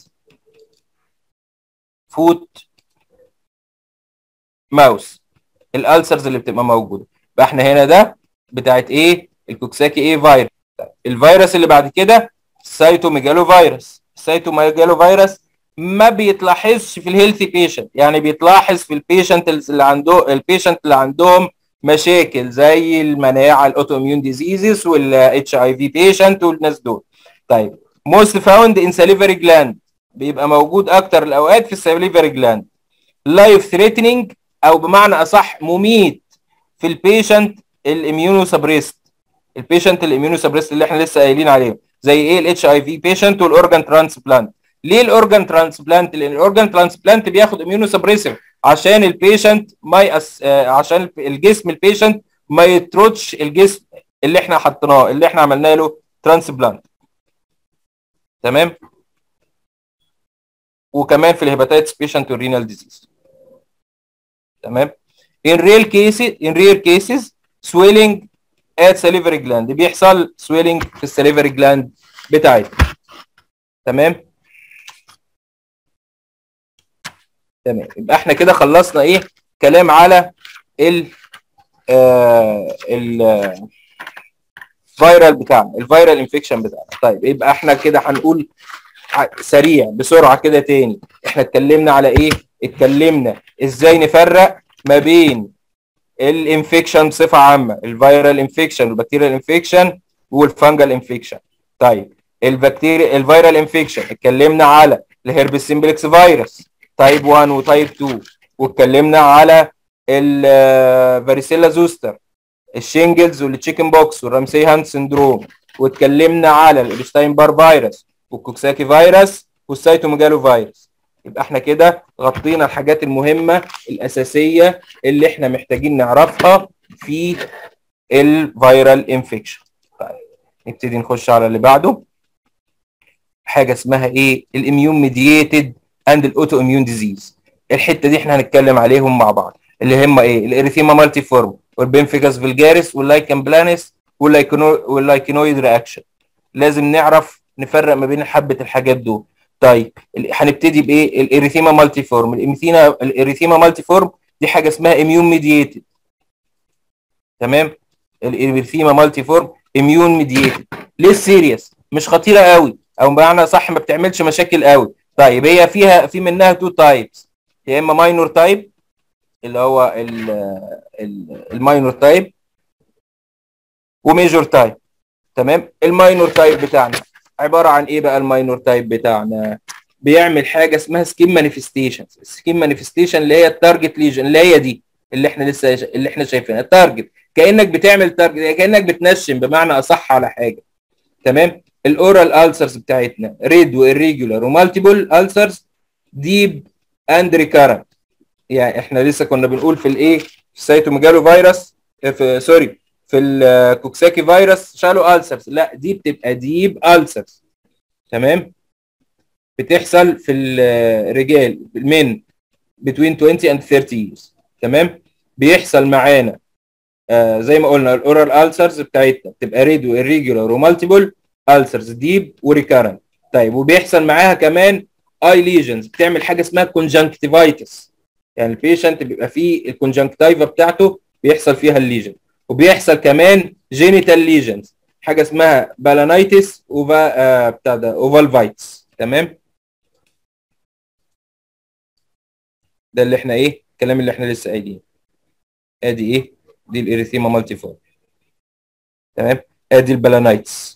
فوت ماوس الالسرز اللي بتبقى موجوده يبقى احنا هنا ده بتاعت ايه الكوكساكي ايه فيروس الفيروس اللي بعد كده سايتوميجالو فيروس السايتوميجالو فيروس ما بيتلاحظش في الهيلثي بيشنت يعني بيتلاحظ في البيشنت اللي عنده البيشنت اللي عندهم مشاكل زي المناعه الاوتو اميون ديزيزز والاتش اي في بيشنت والناس دول طيب موست فاوند ان ساليفري جلاند بيبقى موجود اكتر الاوقات في الساليفري جلاند لايف ثريتنينج او بمعنى اصح مميت في البيشنت الاميونو سبريست البيشنت الاميونو سبريست اللي احنا لسه قايلين عليه زي ايه الاتش اي في بيشنت والاورجان ترانسبلانت ليه الاورجان ترانسبلانت لان الاورجان ترانسبلانت بياخد اميونو سبريسيف عشان البيشنت ما يأس... آه عشان الجسم البيشنت ما يطردش الجسم اللي احنا حطيناه اللي احنا عملنا له ترانسبلانت تمام وكمان في الهيباتيتس بيشنت والرينال ديزيز تمام in real cases in rare cases swelling at salivary gland بيحصل swelling في السليفري جلاند بتاعتنا تمام تمام يبقى احنا كده خلصنا ايه كلام على ال آه ال فايرال بتاعنا الفايرال انفكشن بتاعنا طيب يبقى احنا كده هنقول سريع بسرعه كده تاني احنا اتكلمنا على ايه اتكلمنا ازاي نفرق ما بين الانفكشن بصفه عامه الفيرال انفكشن والبكتيريال انفكشن والفانجل انفكشن طيب البكتيريا الفيرال انفكشن اتكلمنا على الهربس سمبلكس فيروس تايب 1 وتايب 2 واتكلمنا على الفاريسيلا زوستر الشينجلز والتشيكن بوكس والرامسي هاند سندروم واتكلمنا على الابشتاين بار فيروس والكوكساكي فيروس والسيتوميجالو فيروس يبقى احنا كده غطينا الحاجات المهمة الأساسية اللي احنا محتاجين نعرفها في الفيرال انفكشن طيب نبتدي نخش على اللي بعده حاجة اسمها ايه الاميون ميدييتد اند الاوتو اميون ديزيز الحتة دي احنا هنتكلم عليهم مع بعض اللي هم ايه الاريثيما مالتي فورم والبنفيكاس فيلجاريس واللايكن بلانس واللايكينويد رياكشن لازم نعرف نفرق ما بين حبة الحاجات دول طيب هنبتدي بايه الاريثيما مالتي فورم الاريثيما الاريثيما مالتي فورم دي حاجه اسمها اميون ميدييتد تمام الاريثيما مالتي فورم اميون ميدييتد ليه سيريس مش خطيره قوي او بمعنى صح ما بتعملش مشاكل قوي طيب هي فيها في منها تو تايبس يا اما ماينور تايب اللي هو الماينور تايب وميجور تايب تمام الماينور تايب بتاعنا عباره عن ايه بقى الماينور تايب بتاعنا بيعمل حاجه اسمها سكيم مانيفستيشن السكيم مانيفستيشن اللي هي التارجت ليجن اللي هي دي اللي احنا لسه اللي احنا شايفينها التارجت كانك بتعمل تارجت كانك بتنشن بمعنى اصح على حاجه تمام الاورال السرز بتاعتنا ريد وإريجولار ومالتيبل السرز ديب اند ريكارنت يعني احنا لسه كنا بنقول في الايه في السيتوميجالو فيروس في سوري في الكوكساكي فيروس شالو السرز لا دي بتبقى ديب السرز تمام بتحصل في الرجال من between 20 and 30 years تمام بيحصل معانا آه زي ما قلنا الاورال السرز بتاعتنا بتبقى ريد وإريجولار ومالتيبل السرز ديب وريكارنت طيب وبيحصل معاها كمان اي ليجنز بتعمل حاجه اسمها كونجنكتيفايتس يعني البيشنت بيبقى فيه الكونجنكتيفا بتاعته بيحصل فيها الليجن وبيحصل كمان جينيتال ليجنز حاجه اسمها بالانايتس وفا آه بتاع ده اوفالفايتس تمام ده اللي احنا ايه الكلام اللي احنا لسه قايلينه ادي ايه دي الاريثيما مالتي فور تمام ادي البالانايتس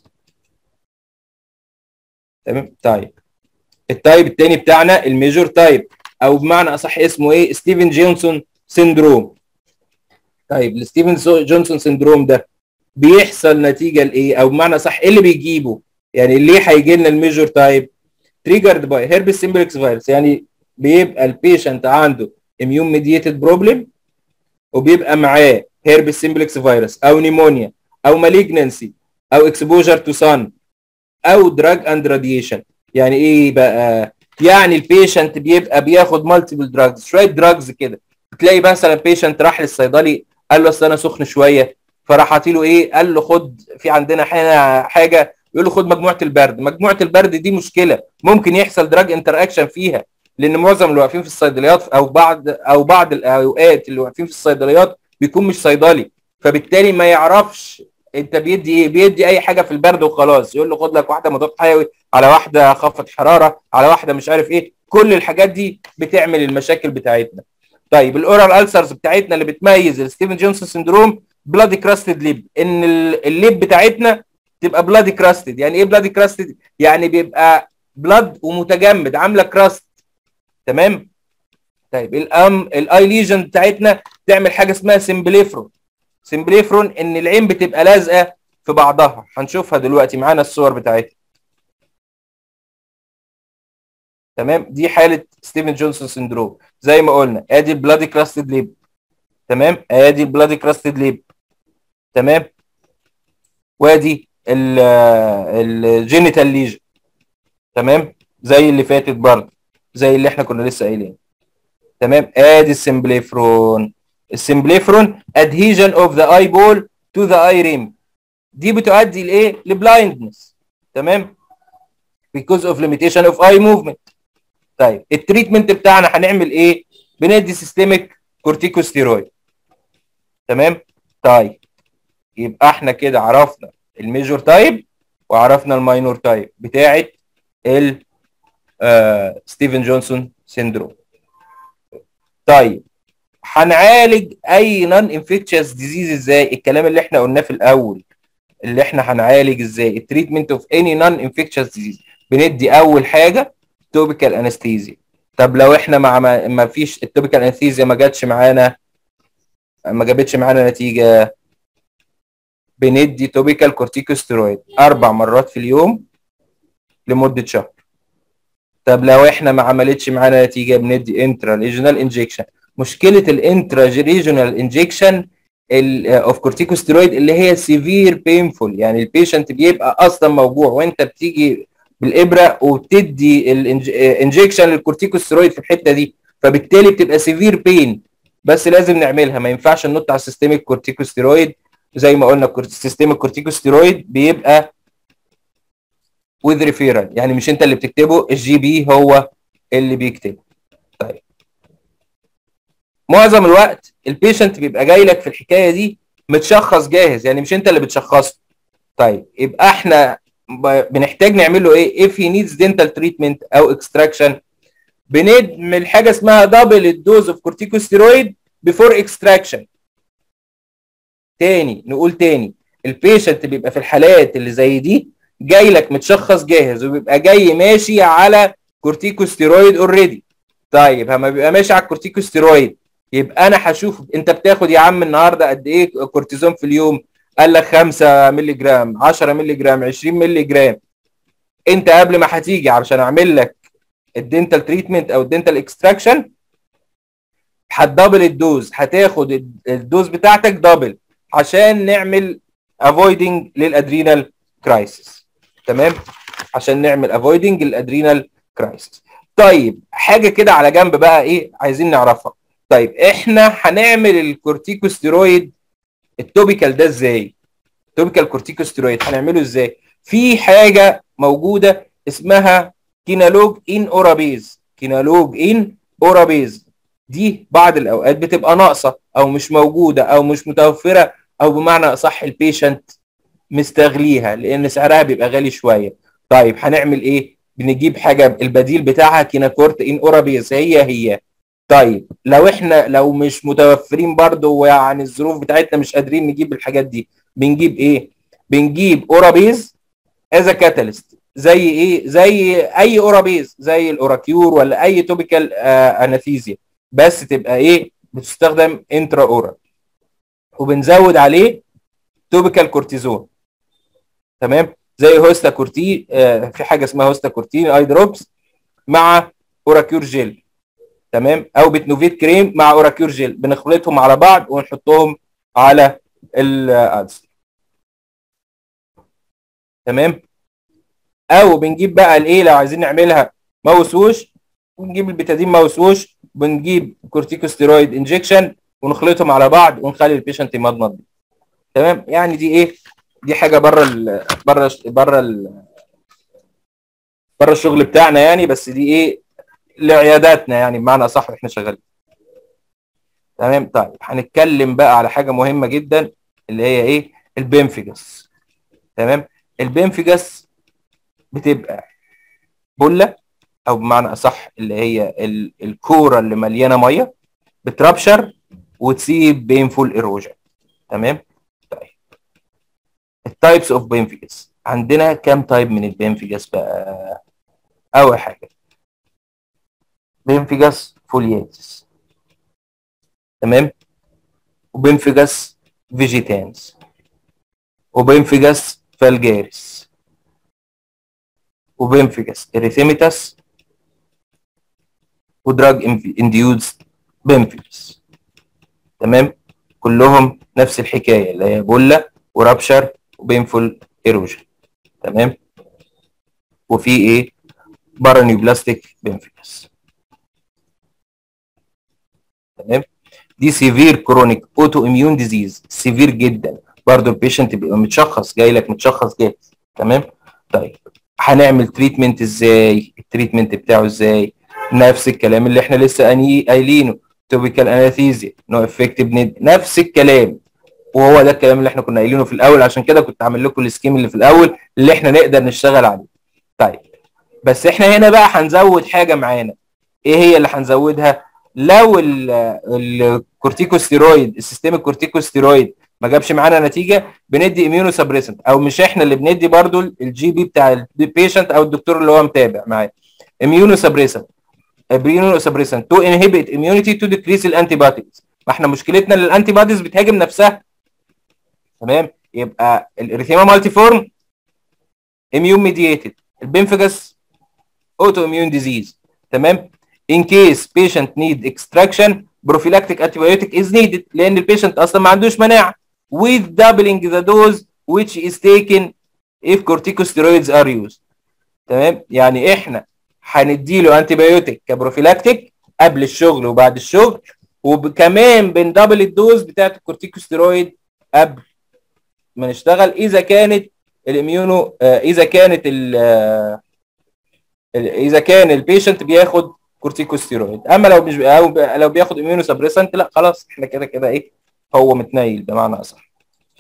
تمام طيب التايب الثاني بتاعنا الميجور تايب او بمعنى اصح اسمه ايه ستيفن جونسون سيندروم طيب الستيفن جونسون سيندروم ده بيحصل نتيجه لايه او بمعنى صح ايه اللي بيجيبه يعني ليه هيجي لنا الميجور تايب تريجرد باي هيربس سيمبلكس فيروس يعني بيبقى البيشنت عنده اميون ميديتد بروبلم وبيبقى معاه هيربس سيمبلكس فيروس او نيمونيا او مالجنسي او اكسبوجر تو سان او دراج اند راديشن يعني ايه بقى يعني البيشنت بيبقى بياخد مالتيبل دراجز شويه دراجز كده تلاقي مثلا بيشنت راح للصيدلي قال له اصل انا سخن شويه فراح له ايه قال له خد في عندنا هنا حاجه يقول له خد مجموعه البرد مجموعه البرد دي مشكله ممكن يحصل دراج انتر اكشن فيها لان معظم اللي واقفين في الصيدليات او بعض او بعض الاوقات اللي واقفين في الصيدليات بيكون مش صيدلي فبالتالي ما يعرفش انت بيدي ايه بيدي اي حاجه في البرد وخلاص يقول له خد لك واحده مضاد حيوي على واحده خفض حراره على واحده مش عارف ايه كل الحاجات دي بتعمل المشاكل بتاعتنا طيب الاورال السرز بتاعتنا اللي بتميز الستيفن جونسون سندروم بلادي كراستد ليب ان الليب بتاعتنا تبقى بلادي كراستد يعني ايه بلادي كراستد يعني بيبقى بلاد ومتجمد عامله كراست تمام طيب الام الاي ليجن بتاعتنا تعمل حاجه اسمها سمبليفرون سمبليفرون ان العين بتبقى لازقه في بعضها هنشوفها دلوقتي معانا الصور بتاعتها تمام دي حاله ستيفن جونسون سندروم زي ما قلنا ادي البلادي كراستد ليب تمام ادي البلادي كراستد ليب تمام وادي الجينيتال ليجن تمام زي اللي فاتت برضه زي اللي احنا كنا لسه قايلين تمام ادي السمبليفرون السمبليفرون adhesion of the eyeball to the eye rim دي بتؤدي لايه لبلايندنس تمام because of limitation of eye movement طيب التريتمنت بتاعنا هنعمل ايه بندي سيستميك كورتيكوستيرويد تمام طيب يبقى احنا كده عرفنا الميجور تايب وعرفنا الماينور تايب بتاعه ال آه ستيفن جونسون سيندروم طيب هنعالج اي نون انفكتشس ديزيز ازاي الكلام اللي احنا قلناه في الاول اللي احنا هنعالج ازاي التريتمنت اوف اني نون انفكتشس ديزيز بندي اول حاجه توبيكال انستيزيا طب لو احنا مع ما, ما فيش التوبيكال انستيزيا ما جاتش معانا ما جابتش معانا نتيجه بندي توبيكال كورتيكوستيرويد اربع مرات في اليوم لمده شهر طب لو احنا ما عملتش معانا نتيجه بندي انترا ريجونال انجكشن مشكله الانترا ريجونال انجكشن اوف كورتيكوستيرويد اللي هي سيفير بينفول يعني البيشنت بيبقى اصلا موجوع وانت بتيجي بالابره وبتدي الانجكشن للكورتيكوستيرويد في الحته دي فبالتالي بتبقى سيفير بين بس لازم نعملها ما ينفعش ننط على السيستميك كورتيكوستيرويد زي ما قلنا السيستميك كورتيكوستيرويد بيبقى وذ ريفيرال يعني مش انت اللي بتكتبه الجي بي هو اللي بيكتبه طيب معظم الوقت البيشنت بيبقى جاي لك في الحكايه دي متشخص جاهز يعني مش انت اللي بتشخصه طيب يبقى احنا بنحتاج نعمل له ايه if he needs dental treatment او extraction بنعمل حاجه اسمها دبل الدوز اوف كورتيكوستيرويد بيفور اكستراكشن تاني نقول تاني البيشنت بيبقى في الحالات اللي زي دي جاي لك متشخص جاهز وبيبقى جاي ماشي على كورتيكوستيرويد اوريدي طيب لما بيبقى ماشي على الكورتيكوستيرويد يبقى انا هشوف انت بتاخد يا عم النهارده قد ايه كورتيزون في اليوم قال لك 5 مللي جرام 10 مللي جرام 20 مللي جرام انت قبل ما هتيجي علشان اعمل لك الدنتال تريتمنت او الدنتال اكستراكشن هتدبل الدوز هتاخد الدوز بتاعتك دبل عشان نعمل افويدنج للادرينال كرايسيس تمام عشان نعمل افويدنج للادرينال كرايسيس طيب حاجه كده على جنب بقى ايه عايزين نعرفها طيب احنا هنعمل الكورتيكوستيرويد التوبيكال ده ازاي التوبيكال كورتيكوستيرويد هنعمله ازاي في حاجه موجوده اسمها كينالوج ان اورابيز كينالوج ان اورابيز دي بعض الاوقات بتبقى ناقصه او مش موجوده او مش متوفره او بمعنى اصح البيشنت مستغليها لان سعرها بيبقى غالي شويه طيب هنعمل ايه بنجيب حاجه البديل بتاعها كيناكورت ان اورابيز هي هي طيب لو احنا لو مش متوفرين برضو ويعني الظروف بتاعتنا مش قادرين نجيب الحاجات دي بنجيب ايه بنجيب اورابيز از كاتاليست زي ايه زي اي اورابيز زي الاوراكيور ولا اي توبيكال آه اناثيزيا بس تبقى ايه بتستخدم انترا اورال وبنزود عليه توبيكال كورتيزون تمام زي هوستا كورتين آه في حاجه اسمها هوستا كورتين اي دروبس مع اوراكيور جيل تمام او بتنوفيت كريم مع اوراكيور جيل بنخلطهم على بعض ونحطهم على الادس تمام او بنجيب بقى الايه لو عايزين نعملها ماوس ووش بنجيب البيتادين ماوس ووش بنجيب كورتيكوستيرويد انجكشن ونخلطهم على بعض ونخلي البيشنت يمضمض تمام يعني دي ايه دي حاجه بره ال بره بره ال بره الشغل بتاعنا يعني بس دي ايه لعياداتنا يعني بمعنى اصح احنا شغالين تمام طيب هنتكلم بقى على حاجه مهمه جدا اللي هي ايه البنفجس تمام البنفجس بتبقى بله او بمعنى اصح اللي هي ال- الكوره اللي مليانه ميه بتربشر وتسيب بينفول ايروجن تمام طيب التايبس اوف بنفجس عندنا كام تايب من البنفجس بقى اول حاجه بنفجس فولياتس تمام وبنفجس فيجيتانس وبنفجس فالجاريس وبنفجس اريثيميتاس ودراج انديوز بنفجس تمام كلهم نفس الحكايه اللي هي بولا ورابشر وبينفول ايروجن تمام وفي ايه بارانيوبلاستيك بنفجس تمام دي سيفير كرونيك اوتو اميون ديزيز سيفير جدا برضه البيشنت بيبقى متشخص جاي لك متشخص جاهز تمام طيب هنعمل تريتمنت ازاي التريتمنت بتاعه ازاي نفس الكلام اللي احنا لسه قاني- قايلينه توبيكال اناثيزيا نو افكتيف ند نفس الكلام وهو ده الكلام اللي احنا كنا قايلينه في الاول عشان كده كنت عامل لكم السكيم اللي في الاول اللي احنا نقدر نشتغل عليه طيب بس احنا هنا بقى هنزود حاجه معانا ايه هي اللي هنزودها لو ال- الكورتيكوستيرويد السيستم الكورتيكوستيرويد ما جابش معانا نتيجه بندي اميونو سبريسنت او مش احنا اللي بندي برضو الجي بي بتاع البيشنت او الدكتور اللي هو متابع معاه اميونو سبريسنت اميونو سبريسنت تو انهبيت اميونيتي تو ديكريس الانتي بوديز ما احنا مشكلتنا ان الانتي بوديز بتهاجم نفسها تمام يبقى الاريثيما مالتي فورم اميون ميدييتد البنفجس اوتو اميون ديزيز تمام in case patient need extraction prophylactic antibiotic is needed لان البيشنت اصلا ما عندوش مناعه with doubling the dose which is taken if corticosteroids are used تمام يعني احنا هنديله انتيبيوتيك كبروفيلاكتيك قبل الشغل وبعد الشغل وكمان بندبل الدوز بتاعت الكورتيكوستيرويد قبل ما نشتغل اذا كانت الاميونو آه، اذا كانت ال آه، ال- اذا كان البيشنت بياخد كورتيكوستيرويد اما لو مش أو ب- لو بياخد اميونو سبريسنت لا خلاص احنا كده كده ايه هو متنيل بمعنى اصح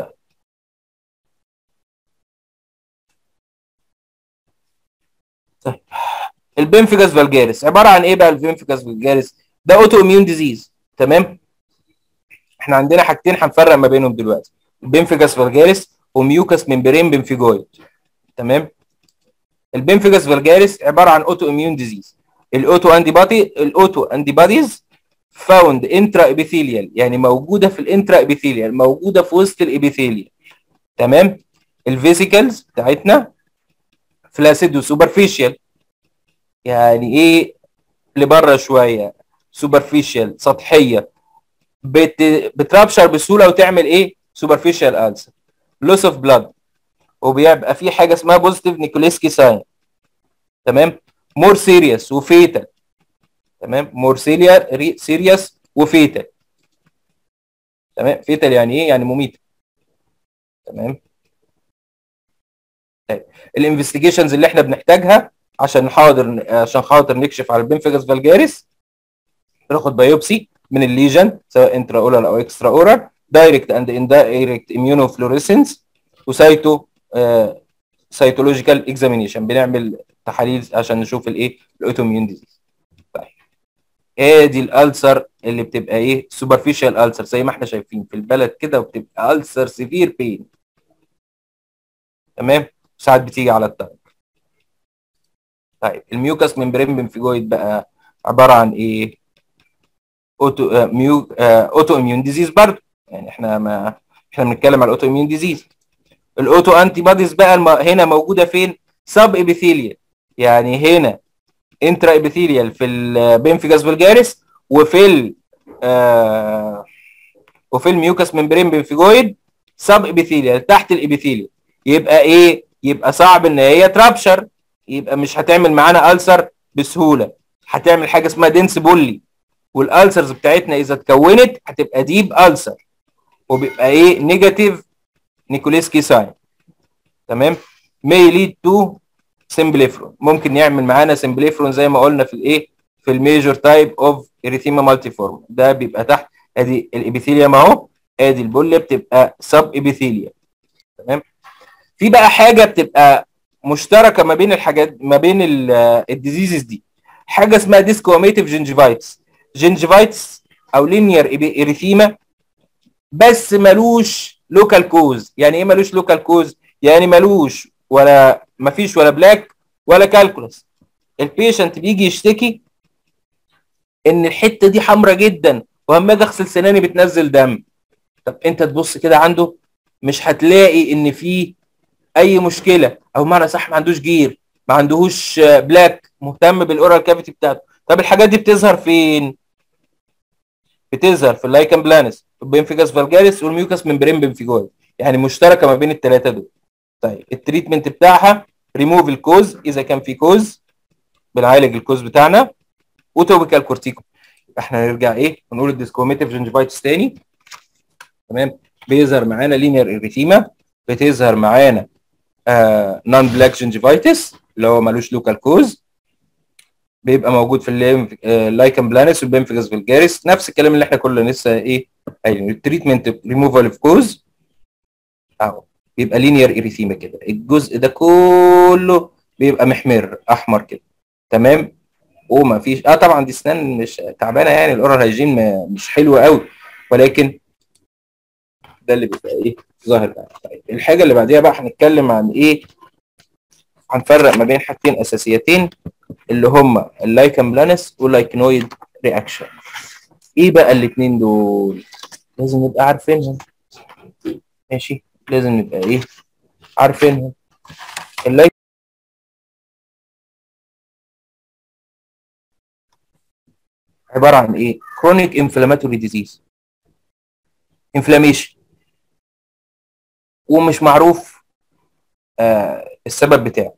طيب البنفجاس فالجاريس عباره عن ايه بقى البنفجاس فالجاريس ده اوتو اميون ديزيز تمام احنا عندنا حاجتين هنفرق ما بينهم دلوقتي البنفجاس فالجاريس وميوكاس ممبرين بنفيجويد تمام البنفجاس فالجاريس عباره عن اوتو اميون ديزيز الاوتو انتي بادي الاوتو انتي باديز فاوند انترا ابيثيليال يعني موجوده في الانترا ابيثيليال موجوده في وسط الابيثيليال تمام الفيسيكلز بتاعتنا فلاسيد وسوبرفيشال يعني ايه لبره شويه سوبرفيشال سطحيه بت... بترابشر بسهوله وتعمل ايه سوبرفيشال السر لوس اوف بلاد وبيبقى في حاجه اسمها بوزيتيف نيكوليسكي ساين تمام مور سيريس وفيتال تمام مور سيريس وفيتال تمام فيتال يعني ايه يعني مميته تمام طيب الانفستيجيشنز اللي احنا بنحتاجها عشان حاضر عشان خاطر نكشف على البنفجاس فالجاريس ناخد بايوبسي من الليجن سواء انترا اورال او اكسترا اورال دايركت اند اندايركت اميونو فلوريسنس وسايتو آه سيتولوجيكال اكزامينيشن بنعمل تحاليل عشان نشوف الايه الاوتوميون ديزيز طيب ايه دي الالسر اللي بتبقى ايه سوبرفيشال السر زي ما احنا شايفين في البلد كده وبتبقى السر سيفير بين تمام ساعات بتيجي على الطرف طيب الميوكاس ممبرين بنفيجويد بقى عباره عن ايه اوتو آه ميو آه اوتو اميون ديزيز برضه يعني احنا ما احنا بنتكلم على الاوتو اميون ديزيز الاوتو انتي بوديز بقى الم... هنا موجوده فين سب ابيثيليال يعني هنا انترا ابيثيليال في البنفجاس فولجاريس وفي ال آه وفي الميوكاس ممبرين بنفيجويد سب ابيثيليال تحت الابيثيليال يبقى ايه يبقى صعب ان هي ترابشر يبقى مش هتعمل معانا ألسر بسهوله هتعمل حاجه اسمها دنس بولي والالسرز بتاعتنا اذا اتكونت هتبقى ديب ألسر وبيبقى ايه نيجاتيف نيكوليسكي ساين تمام may lead to سمبليفرون ممكن يعمل معانا سمبليفرون زي ما قلنا في الايه في الميجور تايب اوف اريثيما مالتي فورم ده بيبقى تحت ادي الابيثيليوم اهو ادي البوليه بتبقى سب ابيثيليوم تمام في بقى حاجه بتبقى مشتركه ما بين الحاجات ما بين الديزيزز دي حاجه اسمها ديسكوميتيف جنجيفايتس جنجيفايتس او لينير اريثيما بس ملوش لوكال كوز يعني ايه ملوش لوكال كوز يعني ملوش ولا مفيش ولا بلاك ولا كالكولس البيشنت بيجي يشتكي ان الحته دي حمراء جدا واما اجي اغسل سناني بتنزل دم طب انت تبص كده عنده مش هتلاقي ان في اي مشكله او معنى صح ما عندوش جير ما عندهوش بلاك مهتم بالاورال كافيتي بتاعته طب الحاجات دي بتظهر فين بتظهر في اللايكن بلانس البنفيجاس فالجاريس والميوكاس ممبرين بنفيجوي يعني مشتركه ما بين الثلاثه دول طيب التريتمنت بتاعها ريموف الكوز اذا كان في كوز بنعالج الكوز بتاعنا وتوبيكال كورتيكو احنا نرجع ايه ونقول الديسكوميتيف جنجيفايتس تاني تمام بيظهر معانا لينير اريثيما بتظهر معانا آه نون بلاك جنجيفايتس اللي هو ملوش لوكال كوز بيبقى موجود في اللايكن بلانس والبنفيجاس فيلجاريس نفس الكلام اللي احنا كنا لسه ايه قايلين التريتمنت ريموفال اوف كوز اهو بيبقى لينير اريثيما كده الجزء ده كله بيبقى محمر احمر كده تمام وما فيش اه طبعا دي اسنان مش تعبانه يعني الاورال هيجين مش حلو قوي ولكن ده اللي بيبقى ايه ظاهر بقى طيب الحاجه اللي بعديها بقى هنتكلم عن ايه هنفرق ما بين حاجتين اساسيتين اللي هما اللايكن بلانس واللايكنويد رياكشن ايه بقى الاثنين دول لازم نبقى عارفينهم ماشي لازم نبقى ايه عارفينهم اللايك عباره عن ايه كرونيك انفلاماتوري ديزيز انفلاميشن ومش معروف آه السبب بتاعه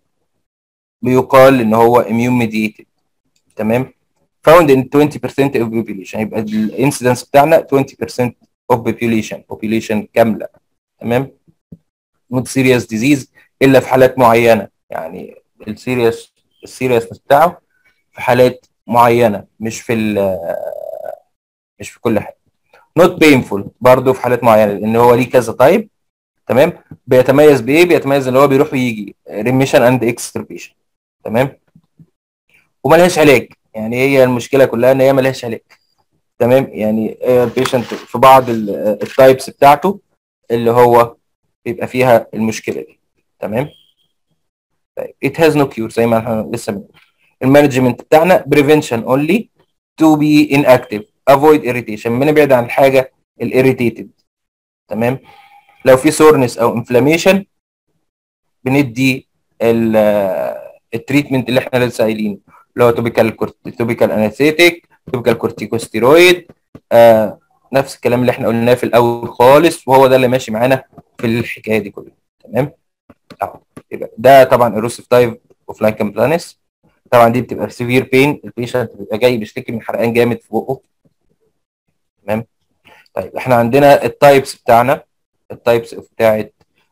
بيقال ان هو immune mediated تمام found in 20% of population يبقى الانسيدنس بتاعنا 20% of population population كامله تمام not serious disease الا في حالات معينه يعني السيريس السيريسنس بتاعه في حالات معينه مش في مش في كل حاجه not painful برضه في حالات معينه لان هو ليه كذا تايب تمام بيتميز بايه بيتميز ان هو بيروح ويجي ريميشن اند اكستربيشن تمام وملهاش علاج يعني هي المشكله كلها ان هي ملهاش علاج تمام يعني البيشنت في بعض التايبس بتاعته اللي هو بيبقى فيها المشكله دي تمام طيب it has no cure زي ما احنا لسه بنقول المانجمنت بتاعنا prevention only to be inactive avoid irritation بنبعد عن الحاجه الirritated تمام لو في سورنس او انفلاميشن بندي التريتمنت اللي احنا لسه قايلينه اللي هو توبيكال توبيكال انستيك توبيكال كورتيكوستيرويد آه نفس الكلام اللي احنا قلناه في الاول خالص وهو ده اللي ماشي معانا في الحكايه دي كلها تمام اهو يبقى ده طبعا ايروسيف تايب اوف لايكن بلانس طبعا دي بتبقى سيفير بين البيشنت بيبقى جاي بيشتكي من حرقان جامد في بقه تمام طيب احنا عندنا التايبس بتاعنا التايبس بتاعت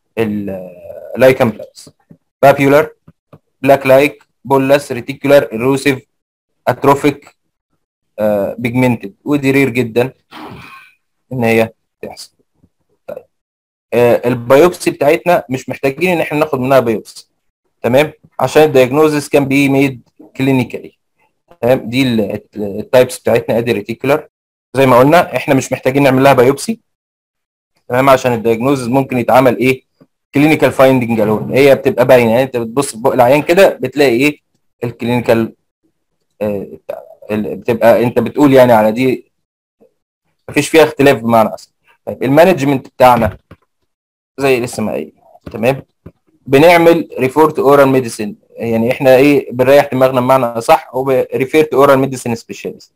اللايكن بلانس بابيولار بلاك لايك بولس ريتيكولار ايروسيف اتروفيك بيجمنتد ودي رير جدا ان هي تحصل طيب آه البيوبسي بتاعتنا مش محتاجين ان احنا ناخد منها بيوبسي تمام عشان الدايجنوزس كان بي ميد كلينيكالي تمام دي التايبس بتاعتنا ادي ريتيكولار زي ما قلنا احنا مش محتاجين نعمل لها بايوبسي تمام عشان الدايجنوزس ممكن يتعمل ايه كلينيكال فايندنج الون هي بتبقى باينه يعني انت بتبص في بق العيان كده بتلاقي ايه الكلينيكال آه بتبقى انت بتقول يعني على دي مفيش فيها اختلاف بمعنى اصح طيب المانجمنت بتاعنا زي لسه ما قايل تمام بنعمل ريفورت اورال ميديسين يعني احنا ايه بنريح دماغنا بمعنى صح وريفيرت اورال ميديسين سبيشاليست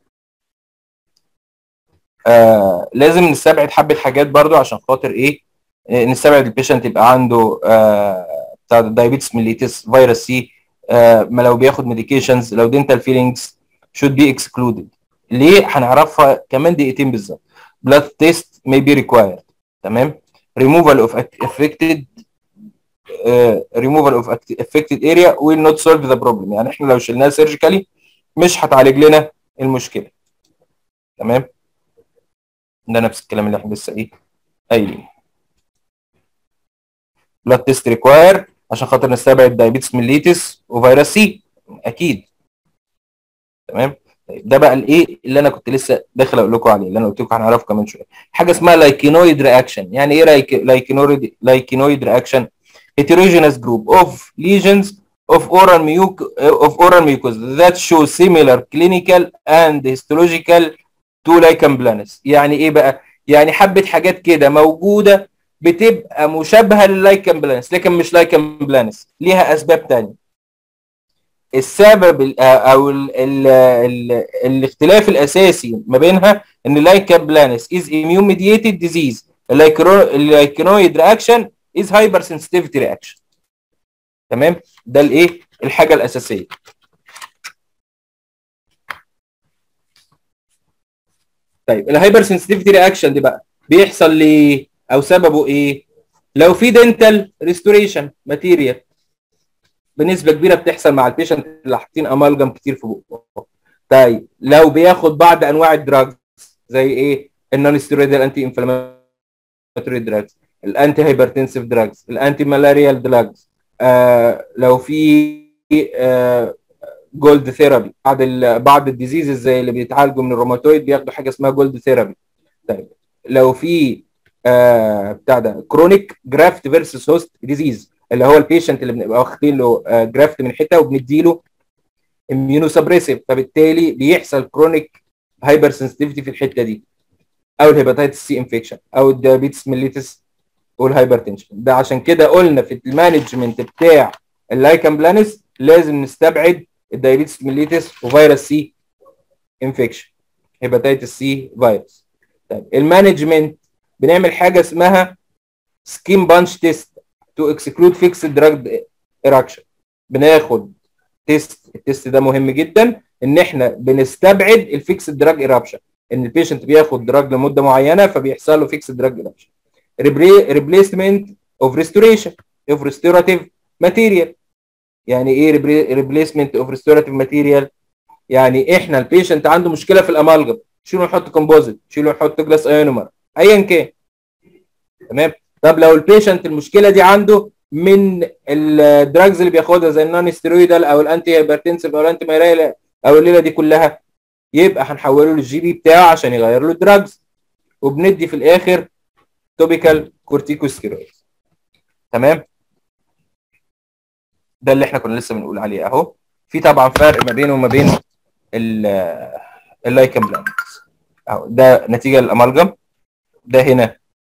آه لازم نستبعد حبه حاجات برضو عشان خاطر ايه نستبعد البيشنت يبقى عنده آه بتاع الدايابيتس ميليتس فيروس سي آه ما لو بياخد ميديكيشنز لو دينتال فيلينجز should be excluded ليه هنعرفها كمان دقيقتين بالظبط blood test may be required تمام removal of affected ريموفال اوف افكتد اريا ويل نوت سولف ذا بروبلم يعني احنا لو شلناها سيرجيكالي مش هتعالج لنا المشكله تمام ده نفس الكلام اللي احنا لسه ايه قايلينه بلاد تيست ريكواير عشان خاطر نستبعد دايابيتس ميليتس وفيروس سي اكيد تمام طيب ده بقى الايه اللي انا كنت لسه داخل اقول لكم عليه اللي انا قلت لكم هنعرفه كمان شويه حاجه اسمها لايكينويد رياكشن يعني ايه لايكينويد لايكينويد رياكشن heterogeneous group of lesions of oral muc of oral mucosa that show similar clinical and histological to lichen planus يعني ايه بقى يعني حبه حاجات كده موجوده بتبقى مشابهه لللايكن بلانس لكن مش لايكن بلانس ليها اسباب تانية السبب او ال ال ال الاختلاف الاساسي ما بينها ان اللايكن بلانس از immune mediated disease اللايكنويد رياكشن از هايبر سنسيتيفيتي رياكشن تمام ده الايه الحاجه الاساسيه طيب الهايبر سنسيتيفيتي رياكشن دي بقى بيحصل ليه او سببه ايه لو في دنتال ريستوريشن ماتيريال بنسبه كبيره بتحصل مع البيشنت اللي حاطين امالجم كتير في بقه طيب لو بياخد بعض انواع الدراجز زي ايه النون ستيرويدال انتي انفلاماتوري دراجز الانتي هايبرتنسيف دراجز الانتي مالاريال دراجز آه لو في آه جولد ثيرابي بعض ال بعض الديزيزز زي اللي بيتعالجوا من الروماتويد بياخدوا حاجه اسمها جولد ثيرابي طيب لو في آه بتاع ده كرونيك جرافت فيرسس هوست ديزيز اللي هو البيشنت اللي بنبقى واخدين له آه جرافت من حته وبنديله اميونو سبريسيف فبالتالي بيحصل كرونيك هايبر سنسيتيفيتي في الحته دي او الهيباتيتس سي انفكشن او الديابيتس ميليتس والهايبرتنشن ده عشان كده قلنا في المانجمنت بتاع اللايكن بلانس لازم نستبعد الدايابيتس ميليتس وفيروس سي انفكشن هيباتيتس سي فيروس طيب المانجمنت بنعمل حاجه اسمها سكين بانش تيست تو اكسكلود فيكس دراج اراكشن بناخد تيست التيست ده مهم جدا ان احنا بنستبعد الفيكس دراج ايرابشن ان البيشنت بياخد دراج لمده معينه فبيحصل له فيكس دراج ايرابشن ريبليسمنت اوف ريستوريشن اوف ريستوراتيف ماتيريال يعني ايه ريبليسمنت اوف ريستوراتيف ماتيريال يعني احنا البيشنت عنده مشكله في الامالجم شيلوا نحط كومبوزيت شيلوا نحط جلاس ايونومر ايا كان تمام طب لو البيشنت المشكله دي عنده من الدراجز اللي بياخدها زي النون ستيرويدال او الانتي هايبرتنسيف او الانتي مايرال او الليله دي كلها يبقى هنحوله للجي بي بتاعه عشان يغير له الدراجز وبندي في الاخر توبيكال كورتيكوستيرويد تمام ده اللي احنا كنا لسه بنقول عليه اهو في طبعا فرق ما بينه وما بين اللايكن بلانكس اهو ده نتيجه للامالجم ده هنا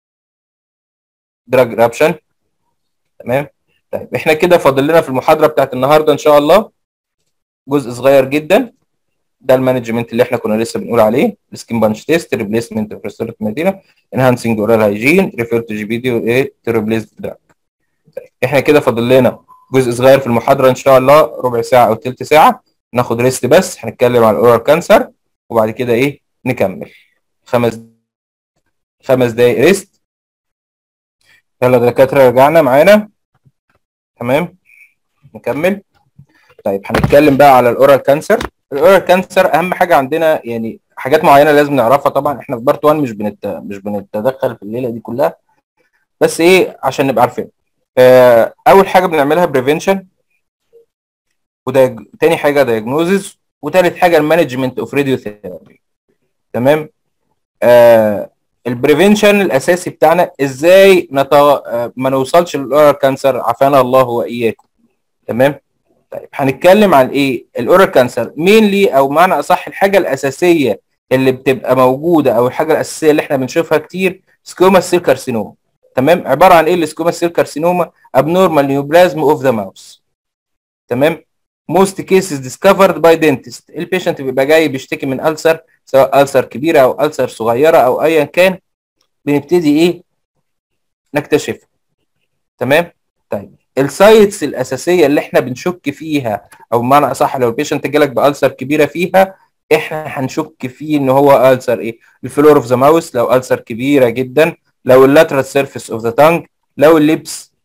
دراج رابشن تمام طيب احنا كده فاضل لنا في المحاضره بتاعت النهارده ان شاء الله جزء صغير جدا ده المانجمنت اللي احنا كنا لسه بنقول عليه السكين بانش تيست ريبليسمنت اوف ريستورت ماتيريال انهانسنج اورال هايجين ريفير تو جي بي دي وايه تو ريبليس دراج احنا كده فاضل لنا جزء صغير في المحاضره ان شاء الله ربع ساعه او ثلث ساعه ناخد ريست بس هنتكلم عن الاورال كانسر وبعد كده ايه نكمل خمس خمس دقايق ريست يلا دكاتره رجعنا معانا تمام نكمل طيب هنتكلم بقى على الاورال كانسر الاورال كانسر اهم حاجه عندنا يعني حاجات معينه لازم نعرفها طبعا احنا في بارت 1 مش بنت مش بنتدخل في الليله دي كلها بس ايه عشان نبقى عارفين آه اول حاجه بنعملها بريفنشن وده تاني حاجه دايجنوزز وتالت حاجه المانجمنت اوف راديو ثيرابي تمام آه البريفنشن الاساسي بتاعنا ازاي نت... آه ما نوصلش للاورال كانسر عافانا الله واياكم تمام طيب هنتكلم عن ايه الاورال كانسر مينلي او معنى اصح الحاجه الاساسيه اللي بتبقى موجوده او الحاجه الاساسيه اللي احنا بنشوفها كتير سكوما سيل كارسينوما تمام عباره عن ايه السكوما سيل كارسينوما abnormal neoplasm of the mouse تمام most cases discovered by dentist البيشنت بيبقى جاي بيشتكي من ألسر سواء ألسر كبيرة أو ألسر صغيرة أو أيا كان بنبتدي إيه نكتشفها تمام طيب السايتس الأساسية اللي إحنا بنشك فيها أو بمعنى أصح لو البيشنت جالك بألسر كبيرة فيها إحنا هنشك فيه إن هو ألسر إيه الفلور أوف ذا ماوس لو ألسر كبيرة جدا لو اللاترال سيرفيس أوف ذا تانج لو الليبس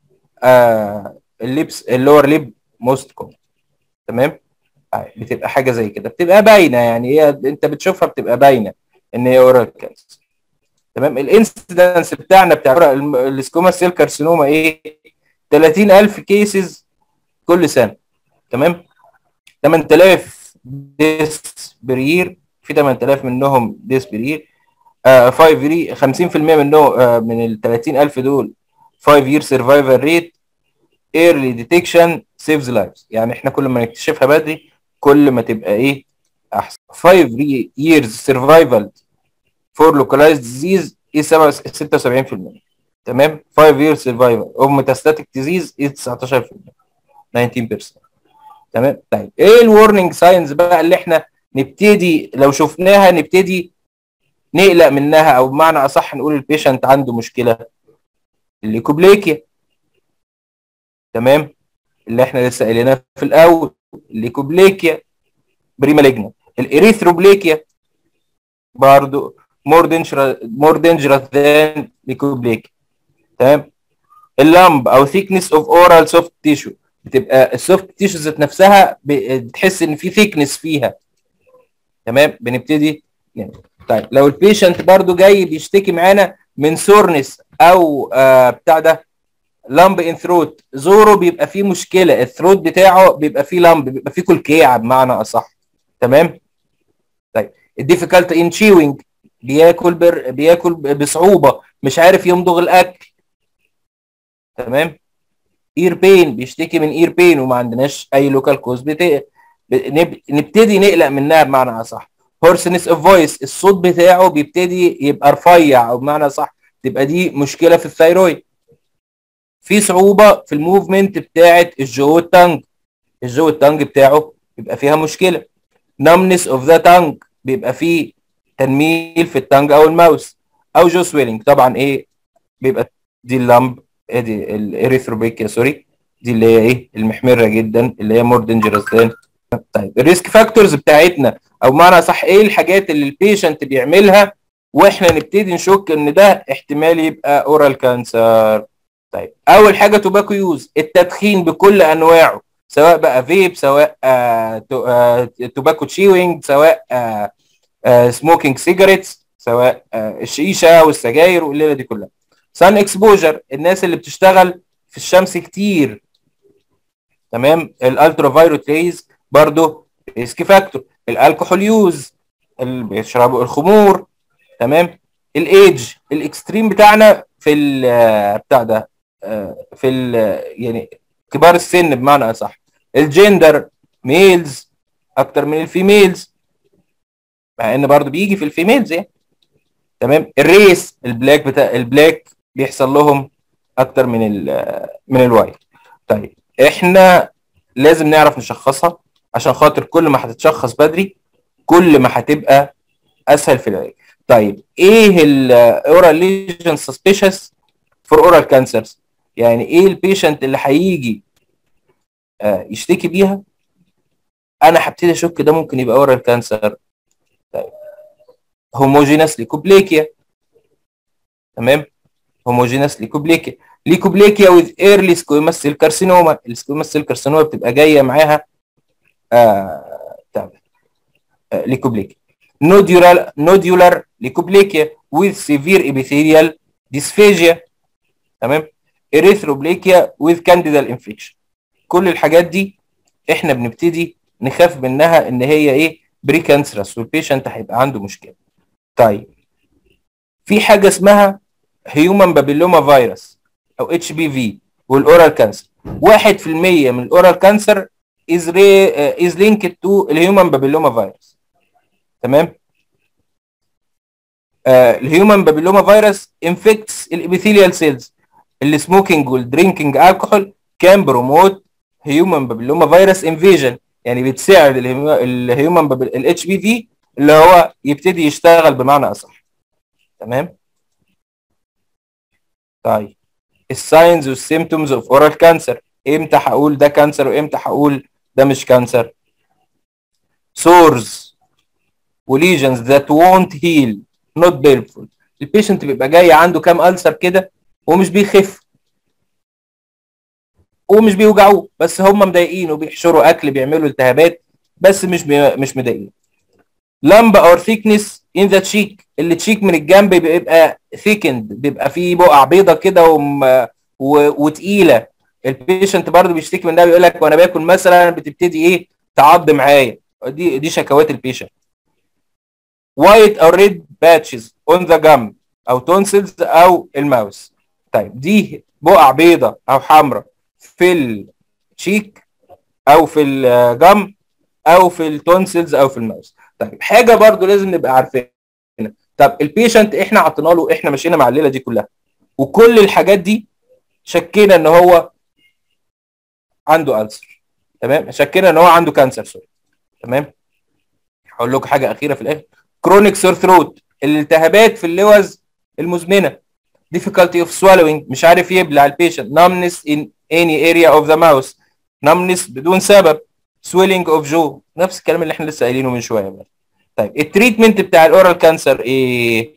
آه الليبس اللور ليب موست كومن تمام آه، بتبقى حاجه زي كده بتبقى باينه يعني هي انت بتشوفها بتبقى باينه ان هي اورال كانسر تمام الانسيدنس بتاعنا بتاع السكوما سيل كارسينوما ايه 30000 كيسز كل سنه تمام 8000 ديس برير في 8000 منهم ديس برير 5 ري 50% منهم آه من ال 30000 دول 5 year survival rate early detection saves lives يعني احنا كل ما نكتشفها بدري كل ما تبقى ايه احسن 5 years survival for localized disease is 76% تمام 5 years survival of metastatic disease is 19% 19% تمام طيب ايه الورنينج ساينز بقى اللي احنا نبتدي لو شفناها نبتدي نقلق منها او بمعنى اصح نقول البيشنت عنده مشكله الليكوبليكيا تمام اللي احنا لسه قايلينها في الاول الليكوبليكيا بريمالجنا الاريثروبليكيا برضو مور دينجرس مور دينجرس ذان ليكوبليكيا تمام اللمب او ثيكنس اوف اورال سوفت تيشو بتبقى السوفت تيشو ذات نفسها بتحس ان في ثيكنس فيها تمام بنبتدي يعني. طيب لو البيشنت برضو جاي بيشتكي معانا من سورنس او آه بتاع ده لامب ان ثروت زوره بيبقى فيه مشكله الثروت بتاعه بيبقى فيه لامب بيبقى فيه كلكيعه بمعنى اصح تمام طيب الديفيكالت ان تشيوينج بياكل بر... بياكل بصعوبه مش عارف يمضغ الاكل تمام اير بين بيشتكي من اير بين وما عندناش اي لوكال كوز بت... نب... نبتدي نقلق منها بمعنى اصح هورسنس اوف فويس الصوت بتاعه بيبتدي يبقى رفيع او بمعنى صح تبقى دي مشكله في الثايرويد في صعوبه في الموفمنت بتاعه الجو التانج الجو التانج بتاعه بيبقى فيها مشكله نمنس اوف ذا تانج بيبقى فيه تنميل في التانج او الماوس او جو سويلنج طبعا ايه بيبقى دي اللمب ادي الاريثروبيكيا سوري دي اللي هي ايه المحمره جدا اللي هي مور دينجرس ذان طيب الريسك فاكتورز بتاعتنا او معنى صح ايه الحاجات اللي البيشنت بيعملها واحنا نبتدي نشك ان ده احتمال يبقى اورال كانسر طيب اول حاجه توباكو يوز التدخين بكل انواعه سواء بقى فيب سواء آه آه توباكو تشيوينج سواء آه آه سموكينج سيجاريتس سواء آه الشيشه والسجاير والليله دي كلها سان اكسبوجر الناس اللي بتشتغل في الشمس كتير تمام الالترا فايروت ريز برضه ريسك فاكتور الالكحول يوز اللي بيشربوا الخمور تمام الايدج الاكستريم بتاعنا في بتاع ده في ال يعني كبار السن بمعنى اصح الجندر ميلز اكتر من الفيميلز مع ان برضه بيجي في الفيميلز يعني تمام الريس البلاك بتاع البلاك بيحصل لهم اكتر من ال من الوايت طيب احنا لازم نعرف نشخصها عشان خاطر كل ما هتتشخص بدري كل ما هتبقى اسهل في العلاج طيب ايه الاورال ليجن سسبيشس فور اورال كانسرز يعني ايه البيشنت اللي هيجي آه يشتكي بيها انا هبتدي اشك ده ممكن يبقى اورال كانسر طيب هوموجينس ليكوبليكيا تمام هوموجينس ليكوبليكيا ليكوبليكيا with early squamous cell carcinoma السكويموس cell carcinoma بتبقى جايه معاها آه آه ليكوبليكيا نوديولار نوديولار ليكوبليكيا with severe epithelial dysphagia تمام اريثروبليكيا with candidal infection كل الحاجات دي احنا بنبتدي نخاف منها ان هي ايه بري كانسرس والبيشنت هيبقى عنده مشكله طيب في حاجه اسمها هيومن بابيلوما فيروس او اتش بي في والاورال كانسر 1% من الاورال كانسر از از لينكد تو الهيومن بابيلوما فيروس تمام آه الهيومن بابيلوما فيروس انفكتس الابيثيليال سيلز السموكينج والدرينكينج الكحول كان بروموت هيومن بابيلوما فيروس انفيجن يعني بتساعد الهيومن الاتش بي في اللي هو يبتدي يشتغل بمعنى اصح تمام طيب الساينز والسيمتومز اوف اورال كانسر امتى هقول ده كانسر وامتى هقول ده مش كانسر سورز وليجنز ذات وونت هيل نوت بيرفول البيشنت بيبقى جاي عنده كام ألسر كده ومش بيخف ومش بيوجعوه بس هم مضايقين وبيحشروا اكل بيعملوا التهابات بس مش بي... مش مضايقين لمب اور ثيكنس ان ذا تشيك اللي تشيك من الجنب بيبقى ثيكند بيبقى فيه بقع بيضه كده وم... و... وتقيله البيشنت برضه بيشتكي من ده بيقول لك وانا باكل مثلا بتبتدي ايه تعض معايا دي دي شكوات البيشنت وايت او ريد باتشز اون ذا جام او تونسلز او الماوس طيب دي بقع بيضه او حمراء في الشيك او في الجم او في التونسلز او في الماوس طيب حاجه برضو لازم نبقى عارفينها طب البيشنت احنا عطينا له احنا مشينا مع الليله دي كلها وكل الحاجات دي شكينا ان هو عنده ألسر تمام شكينا ان هو عنده كانسر سوري تمام هقول لكم حاجه اخيره في الاخر كرونيك سور ثروت الالتهابات في اللوز المزمنه difficulty of swallowing مش عارف يبلع البيشنت numbness in any area of the mouth numbness بدون سبب swelling of jaw نفس الكلام اللي احنا لسه قايلينه من شويه بقى. طيب التريتمنت بتاع الاورال كانسر ايه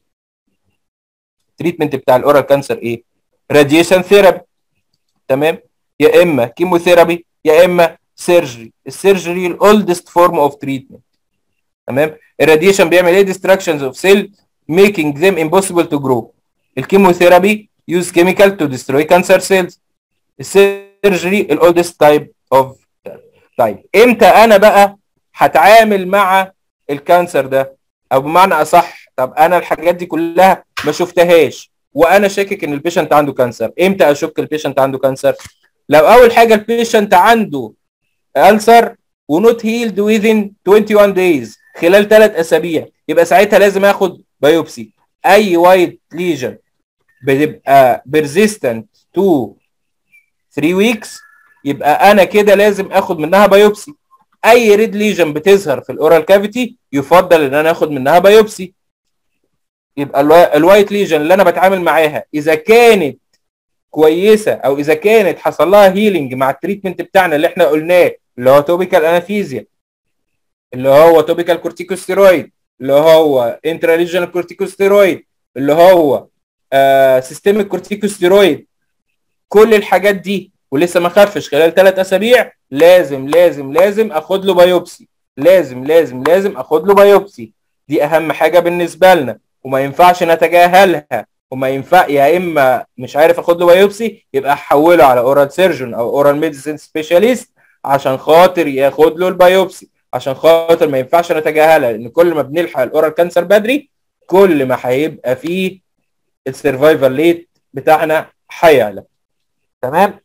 التريتمنت بتاع الاورال كانسر ايه راديشن ثيرابي تمام يا اما كيموثيرابي يا اما سيرجري السيرجري الاولدست فورم اوف تريتمنت تمام الراديشن بيعمل ايه ديستراكشنز اوف سيل ميكينج ذيم امبوسيبل تو جرو الكيموثيرابي يوز كيميكال تو ديستروي كانسر سيلز السيرجري الاولدست تايب اوف طيب امتى انا بقى هتعامل مع الكانسر ده او بمعنى اصح طب انا الحاجات دي كلها ما شفتهاش وانا شاكك ان البيشنت عنده كانسر امتى اشك البيشنت عنده كانسر لو اول حاجه البيشنت عنده ألسر ونوت هيلد within 21 days خلال ثلاث اسابيع يبقى ساعتها لازم اخد بايوبسي اي وايت ليجن بتبقى بيرزيستنت تو 3 ويكس يبقى انا كده لازم اخد منها بايوبسي اي ريد ليجن بتظهر في الاورال كافيتي يفضل ان انا اخد منها بايوبسي يبقى الوايت ليجن اللي انا بتعامل معاها اذا كانت كويسه او اذا كانت حصل لها هيلينج مع التريتمنت بتاعنا اللي احنا قلناه اللي هو توبيكال انافيزيا اللي هو توبيكال كورتيكوستيرويد اللي هو انترا ريجنال كورتيكوستيرويد اللي هو آه سيستميك كورتيكوستيرويد كل الحاجات دي ولسه ما خفش خلال ثلاث اسابيع لازم لازم لازم اخد له بايوبسي لازم لازم لازم اخد له بايوبسي دي اهم حاجه بالنسبه لنا وما ينفعش نتجاهلها وما ينفع يا اما مش عارف اخد له بايوبسي يبقى احوله على اورال سيرجن او اورال ميديسين سبيشاليست عشان خاطر ياخد له البايوبسي عشان خاطر ما ينفعش نتجاهلها لان كل ما بنلحق الاورال كانسر بدري كل ما هيبقى فيه السرفايفل ريت بتاعنا هيعلى تمام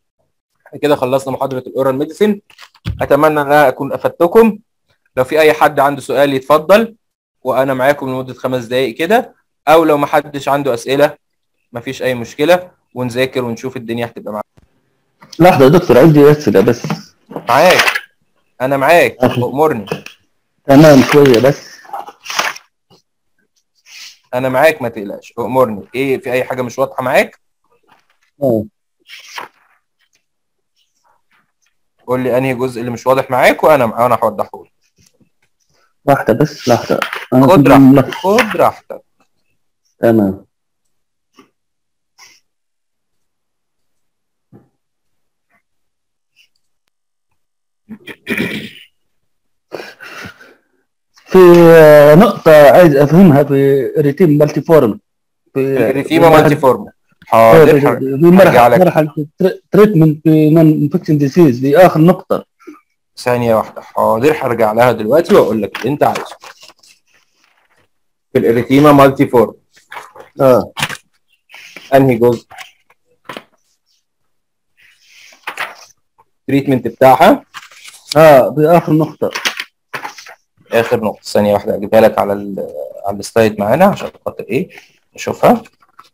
كده خلصنا محاضره الاورال ميديسين اتمنى ان انا اكون افدتكم لو في اي حد عنده سؤال يتفضل وانا معاكم لمده خمس دقائق كده او لو ما حدش عنده اسئله مفيش اي مشكله ونذاكر ونشوف الدنيا هتبقى معانا لحظه يا دكتور عندي اسئله بس معاك انا معاك امرني تمام شويه بس انا معاك ما تقلقش امرني ايه في اي حاجه مش واضحه معاك اه قول لي انهي جزء اللي مش واضح معاك وانا انا هوضحه لك واحده بس لحظه انا خد كنت راحتك ملخبط. خد راحتك تمام في نقطة عايز أفهمها في ريتيم مالتي فورم في الريتيما مالتي فورم حاضر في هرجع مرحلة لك مرحلة تريتمنت في نون انفكشن ديسيز دي آخر نقطة ثانية واحدة حاضر هرجع لها دلوقتي واقول لك اللي انت عايزه في الاريتيما مالتي فورم اه انهي جزء التريتمنت بتاعها اه دي آخر نقطة اخر نقطة ثانية واحدة اجيبها لك على ال على السلايد معانا عشان خاطر ايه نشوفها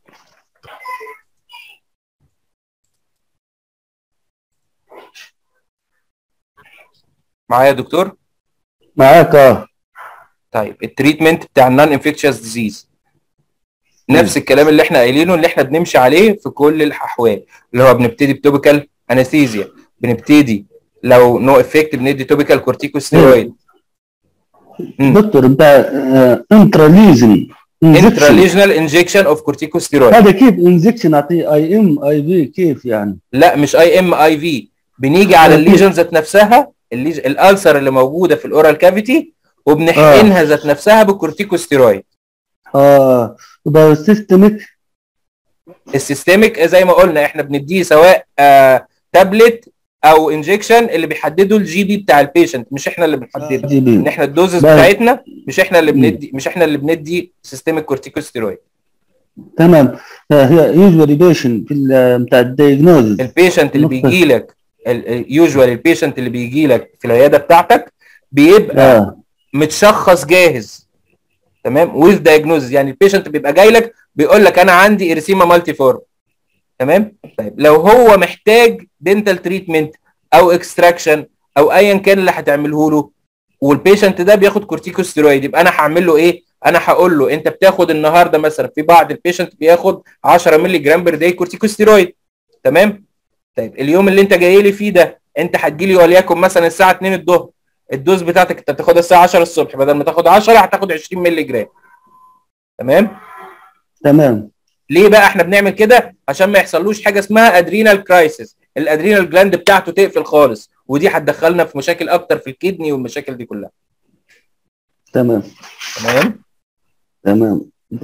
معايا يا دكتور معاك اه طيب التريتمنت بتاع النون انفكشوس ديزيز نفس الكلام اللي احنا قايلينه اللي احنا بنمشي عليه في كل الاحوال اللي هو بنبتدي بتوبيكال انستيزيا بنبتدي لو نو افكت بندي توبيكال كورتيكوستيرويد مم. دكتور انت آه انتراليزن انجكشن انتراليجنال انجكشن اوف كورتيكوستيرويد هذا كيف انجكشن اعطيه اي ام اي في كيف يعني لا مش اي ام اي في بنيجي على أكيد. الليجن ذات نفسها الليج... الالسر اللي موجوده في الاورال كافيتي وبنحقنها ذات نفسها بالكورتيكوستيرويد اه يبقى سيستمك السيستميك زي ما قلنا احنا بنديه سواء آه تابلت او انجكشن اللي بيحدده الجي بي بتاع البيشنت مش احنا اللي بنحدده جي ان بي احنا الدوزز بس. بتاعتنا مش احنا اللي مم. بندي مش احنا اللي بندي سيستميك كورتيكوستيرويد تمام آه، هي يوجوالي بيشن في ال- بتاع الدايجنوزز البيشنت اللي نقطة. بيجي لك يوجوال البيشنت اللي بيجي لك في العياده بتاعتك بيبقى اه متشخص جاهز تمام ويز دايجنوز يعني البيشنت بيبقى جاي لك بيقول لك انا عندي ارسيما مالتي فورم تمام طيب لو هو محتاج دنتال تريتمنت او اكستراكشن او ايا كان اللي هتعمله له والبيشنت ده بياخد كورتيكوستيرويد يبقى انا هعمل له ايه انا هقول له انت بتاخد النهارده مثلا في بعض البيشنت بياخد 10 مللي جرام بير داي كورتيكوستيرويد تمام طيب اليوم اللي انت جاي لي فيه ده انت هتجي لي وليكن مثلا الساعه 2 الظهر الدوز بتاعتك انت بتاخدها الساعه 10 الصبح بدل ما تاخد 10 هتاخد 20 مللي جرام تمام تمام ليه بقى احنا بنعمل كده عشان ما يحصلوش حاجه اسمها ادرينال كرايسيس الادرينال جلاند بتاعته تقفل خالص ودي هتدخلنا في مشاكل اكتر في الكدني والمشاكل دي كلها تمام تمام تمام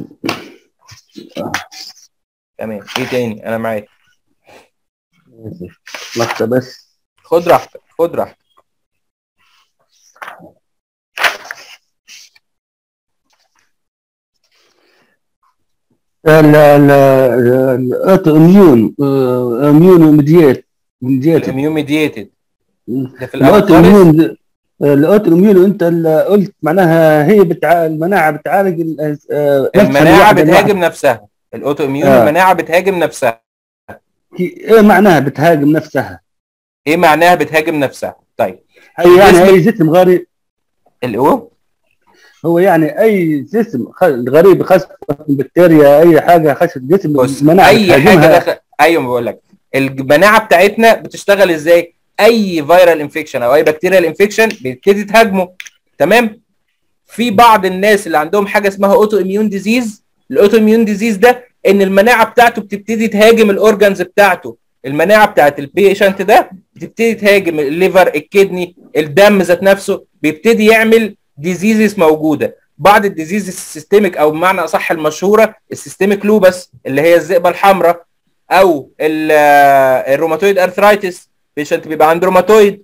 تمام ايه تاني انا معاك لحظة بس خد راحتك خد راحتك ال ال الاوتو اميون اميون ميديات ميديات الاميون ميديتد ده في الاوتو الاول خالص اميون الاوتو اميون انت اللي قلت معناها هي بتع... المناعه بتعالج ال- آه، نفسها المناعه الواحدة بتهاجم نفسها الاوتو اميون آه. المناعه بتهاجم نفسها الواحدة. ايه معناها بتهاجم نفسها ايه معناها بتهاجم نفسها طيب هي يعني الجسم- اي جسم غريب الايه هو يعني اي جسم خ- غريب خاصة بكتيريا اي حاجه خاصة الجسم بص المناعه اي حاجه بتهاجمها. دخل ايوه ما بقول لك المناعه بتاعتنا بتشتغل ازاي اي فيرال انفكشن او اي بكتيريال انفكشن بتبتدي تهاجمه تمام في بعض الناس اللي عندهم حاجه اسمها اوتو اميون ديزيز الاوتو اميون ديزيز ده ان المناعه بتاعته بتبتدي تهاجم الاورجنز بتاعته المناعه بتاعت البيشنت ده بتبتدي تهاجم الليفر الكدني الدم ذات نفسه بيبتدي يعمل ديزيزز موجوده بعض الديزيز السيستميك او بمعنى اصح المشهوره السيستميك لوبس اللي هي الذئبه الحمراء او ال- آه، الروماتويد ارثرايتس بيشنت بيبقى عنده روماتويد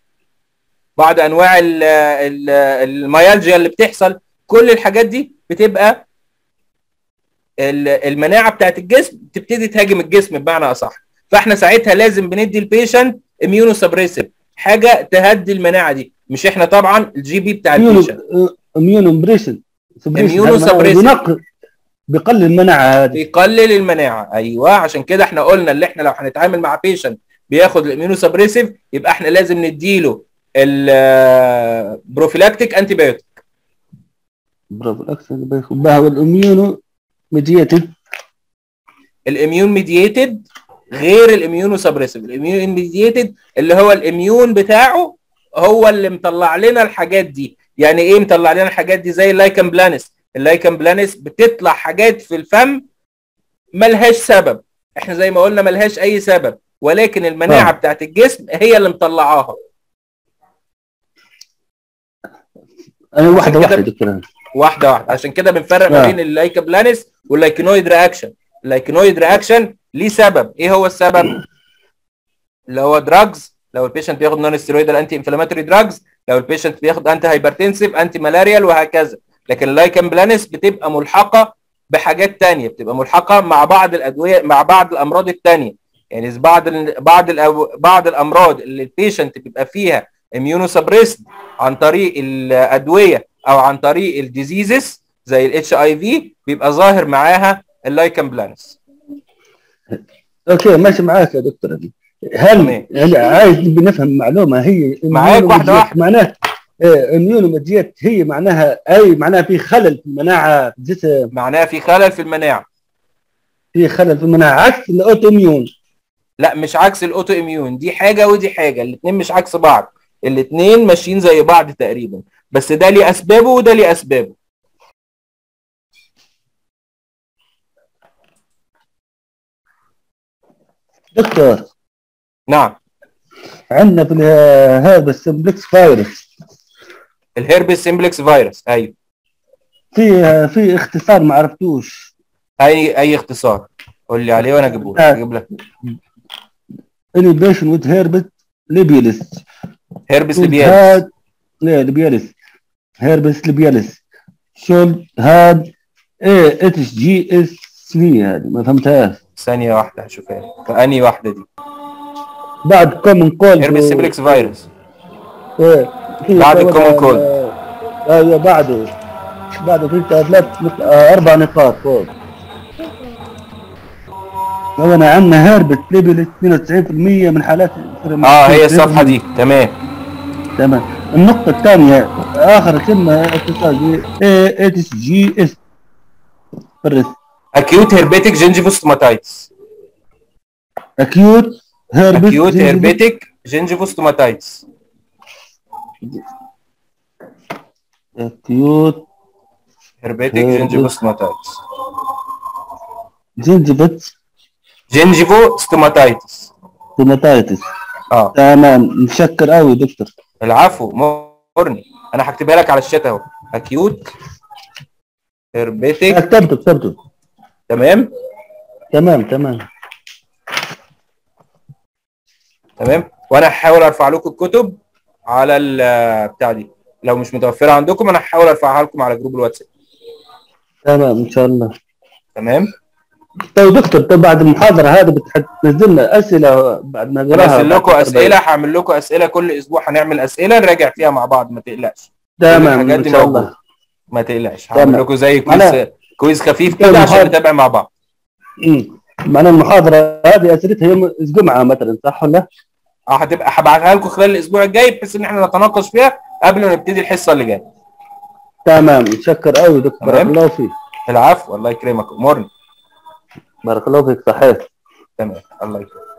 بعض انواع ال- ال- الميالجيا اللي بتحصل كل الحاجات دي بتبقى ال- المناعه بتاعت الجسم تبتدي تهاجم الجسم بمعنى اصح فاحنا ساعتها لازم بندي البيشنت اميونو سبريسيف حاجه تهدي المناعه دي مش احنا طبعا الجي بي بتاع البيشنت اميون امبريشن Immunosuppressive. بيقلل المناعه هذه بيقلل المناعه ايوه عشان كده احنا قلنا اللي احنا لو هنتعامل مع بيشنت بياخد الاميونو سبريسيف يبقى احنا لازم نديله البروفيلاكتيك انتي بايوتيك برافو الاكثر بها والاميونو ميديتد الاميون ميدييتد غير الاميونو سبريسيف الاميون ميدييتد اللي هو الاميون بتاعه هو اللي مطلع لنا الحاجات دي يعني ايه مطلع لنا الحاجات دي زي اللايكن بلانس اللايكن بلانس بتطلع حاجات في الفم ملهاش سبب احنا زي ما قلنا ملهاش اي سبب ولكن المناعه آه. بتاعت الجسم هي اللي مطلعاها انا واحده كده- واحده دكتور واحده واحده عشان كده بنفرق ما آه. بين اللايكا بلانس واللايكنويد رياكشن اللايكنويد رياكشن ليه سبب ايه هو السبب اللي هو دراجز لو البيشنت بياخد نون ستيرويدال انتي انفلاماتوري دراجز لو البيشنت بياخد انتي هايبرتنسيف انتي مالاريال وهكذا لكن اللايكن بلانس بتبقى ملحقه بحاجات تانية بتبقى ملحقه مع بعض الادويه مع بعض الامراض التانية يعني إذا بعض ال بعض ال بعض الامراض اللي البيشنت بيبقى فيها اميونو سبريسد عن طريق الادويه او عن طريق الديزيزز زي الاتش اي في بيبقى ظاهر معاها اللايكن بلانس اوكي ماشي معاك يا دكتور أبي. هل تمام. يعني عايز بنفهم معلومه هي معاك واحدة واحدة. معناها اميونوميديات هي معناها اي معناها في خلل في المناعه في الجسم معناها في خلل في المناعه في خلل في المناعه عكس الاوتو اميون لا مش عكس الاوتو اميون دي حاجه ودي حاجه الاثنين مش عكس بعض الاثنين ماشيين زي بعض تقريبا بس ده ليه اسبابه وده ليه اسبابه دكتور نعم عندنا في ال- هذا السمبلكس فايروس الهيربس سيمبلكس فيروس ايوه في في اختصار ما عرفتوش اي اي اختصار قول لي عليه وانا اجيبه لك آه. اجيب لك انيبيشن وذ هيربت ليبيلس هيربس Should ليبيال had- لا ليبيالس هيربس ليبيالس شولد هاد ايه اتش جي اس 3 هذه ما فهمتهاش ثانيه واحده هشوفها لك فاني واحده دي بعد كومن كولد هيربس سيمبلكس فيروس ايه في بعد طبعاً، الكومن كولد. آه، ايوه بعده بعده في ثلاث نق- آه، اربع نقاط فوق طبعا عندنا هيربت ليبيلس 92% من حالات اه هي الصفحه دي تمام تمام النقطة الثانية آخر كلمة اتصال ب اتش جي اس فرس اكيوت هيربيتك جنجيفوستوماتايتس اكيوت هيربت اكيوت هيربيتك جنجيفوستوماتايتس اكيوت هيربيتك هيربت. جنجيفوستوماتايتس جنجبت جنجيفوستوماتايتس توماتايتس اه تمام متشكر قوي دكتور العفو مورني انا هكتبها لك على الشات اهو اكيوت هيربيتك كتبته كتبته تمام تمام تمام تمام وانا هحاول ارفع لكم الكتب على ال- بتاع دي لو مش متوفره عندكم انا هحاول ارفعها لكم على جروب الواتساب تمام ان شاء الله تمام طيب دكتور طيب بعد المحاضرة هذه بتنزل لنا أسئلة بعد ما نقراها هنزل لكم بعد اسئله هعمل لكم اسئله كل اسبوع هنعمل اسئله نراجع فيها مع بعض ما تقلقش تمام الحاجات ان دي شاء موجودة. الله ما تقلقش تمام. هعمل لكم زي كويز أنا- كويز خفيف طيب كده عشان محاضرة. نتابع مع بعض امم معنى المحاضرة هذه أسئلتها يوم الجمعة مثلا صح ولا؟ اه هتبقى هبعتها لكم خلال الاسبوع الجاي بحيث ان احنا نتناقش فيها قبل ما نبتدي الحصه اللي جايه تمام متشكر قوي دكتور بارك تمام. الله فيك العفو الله يكرمك امرني بارك الله فيك صحيح تمام الله يكرمك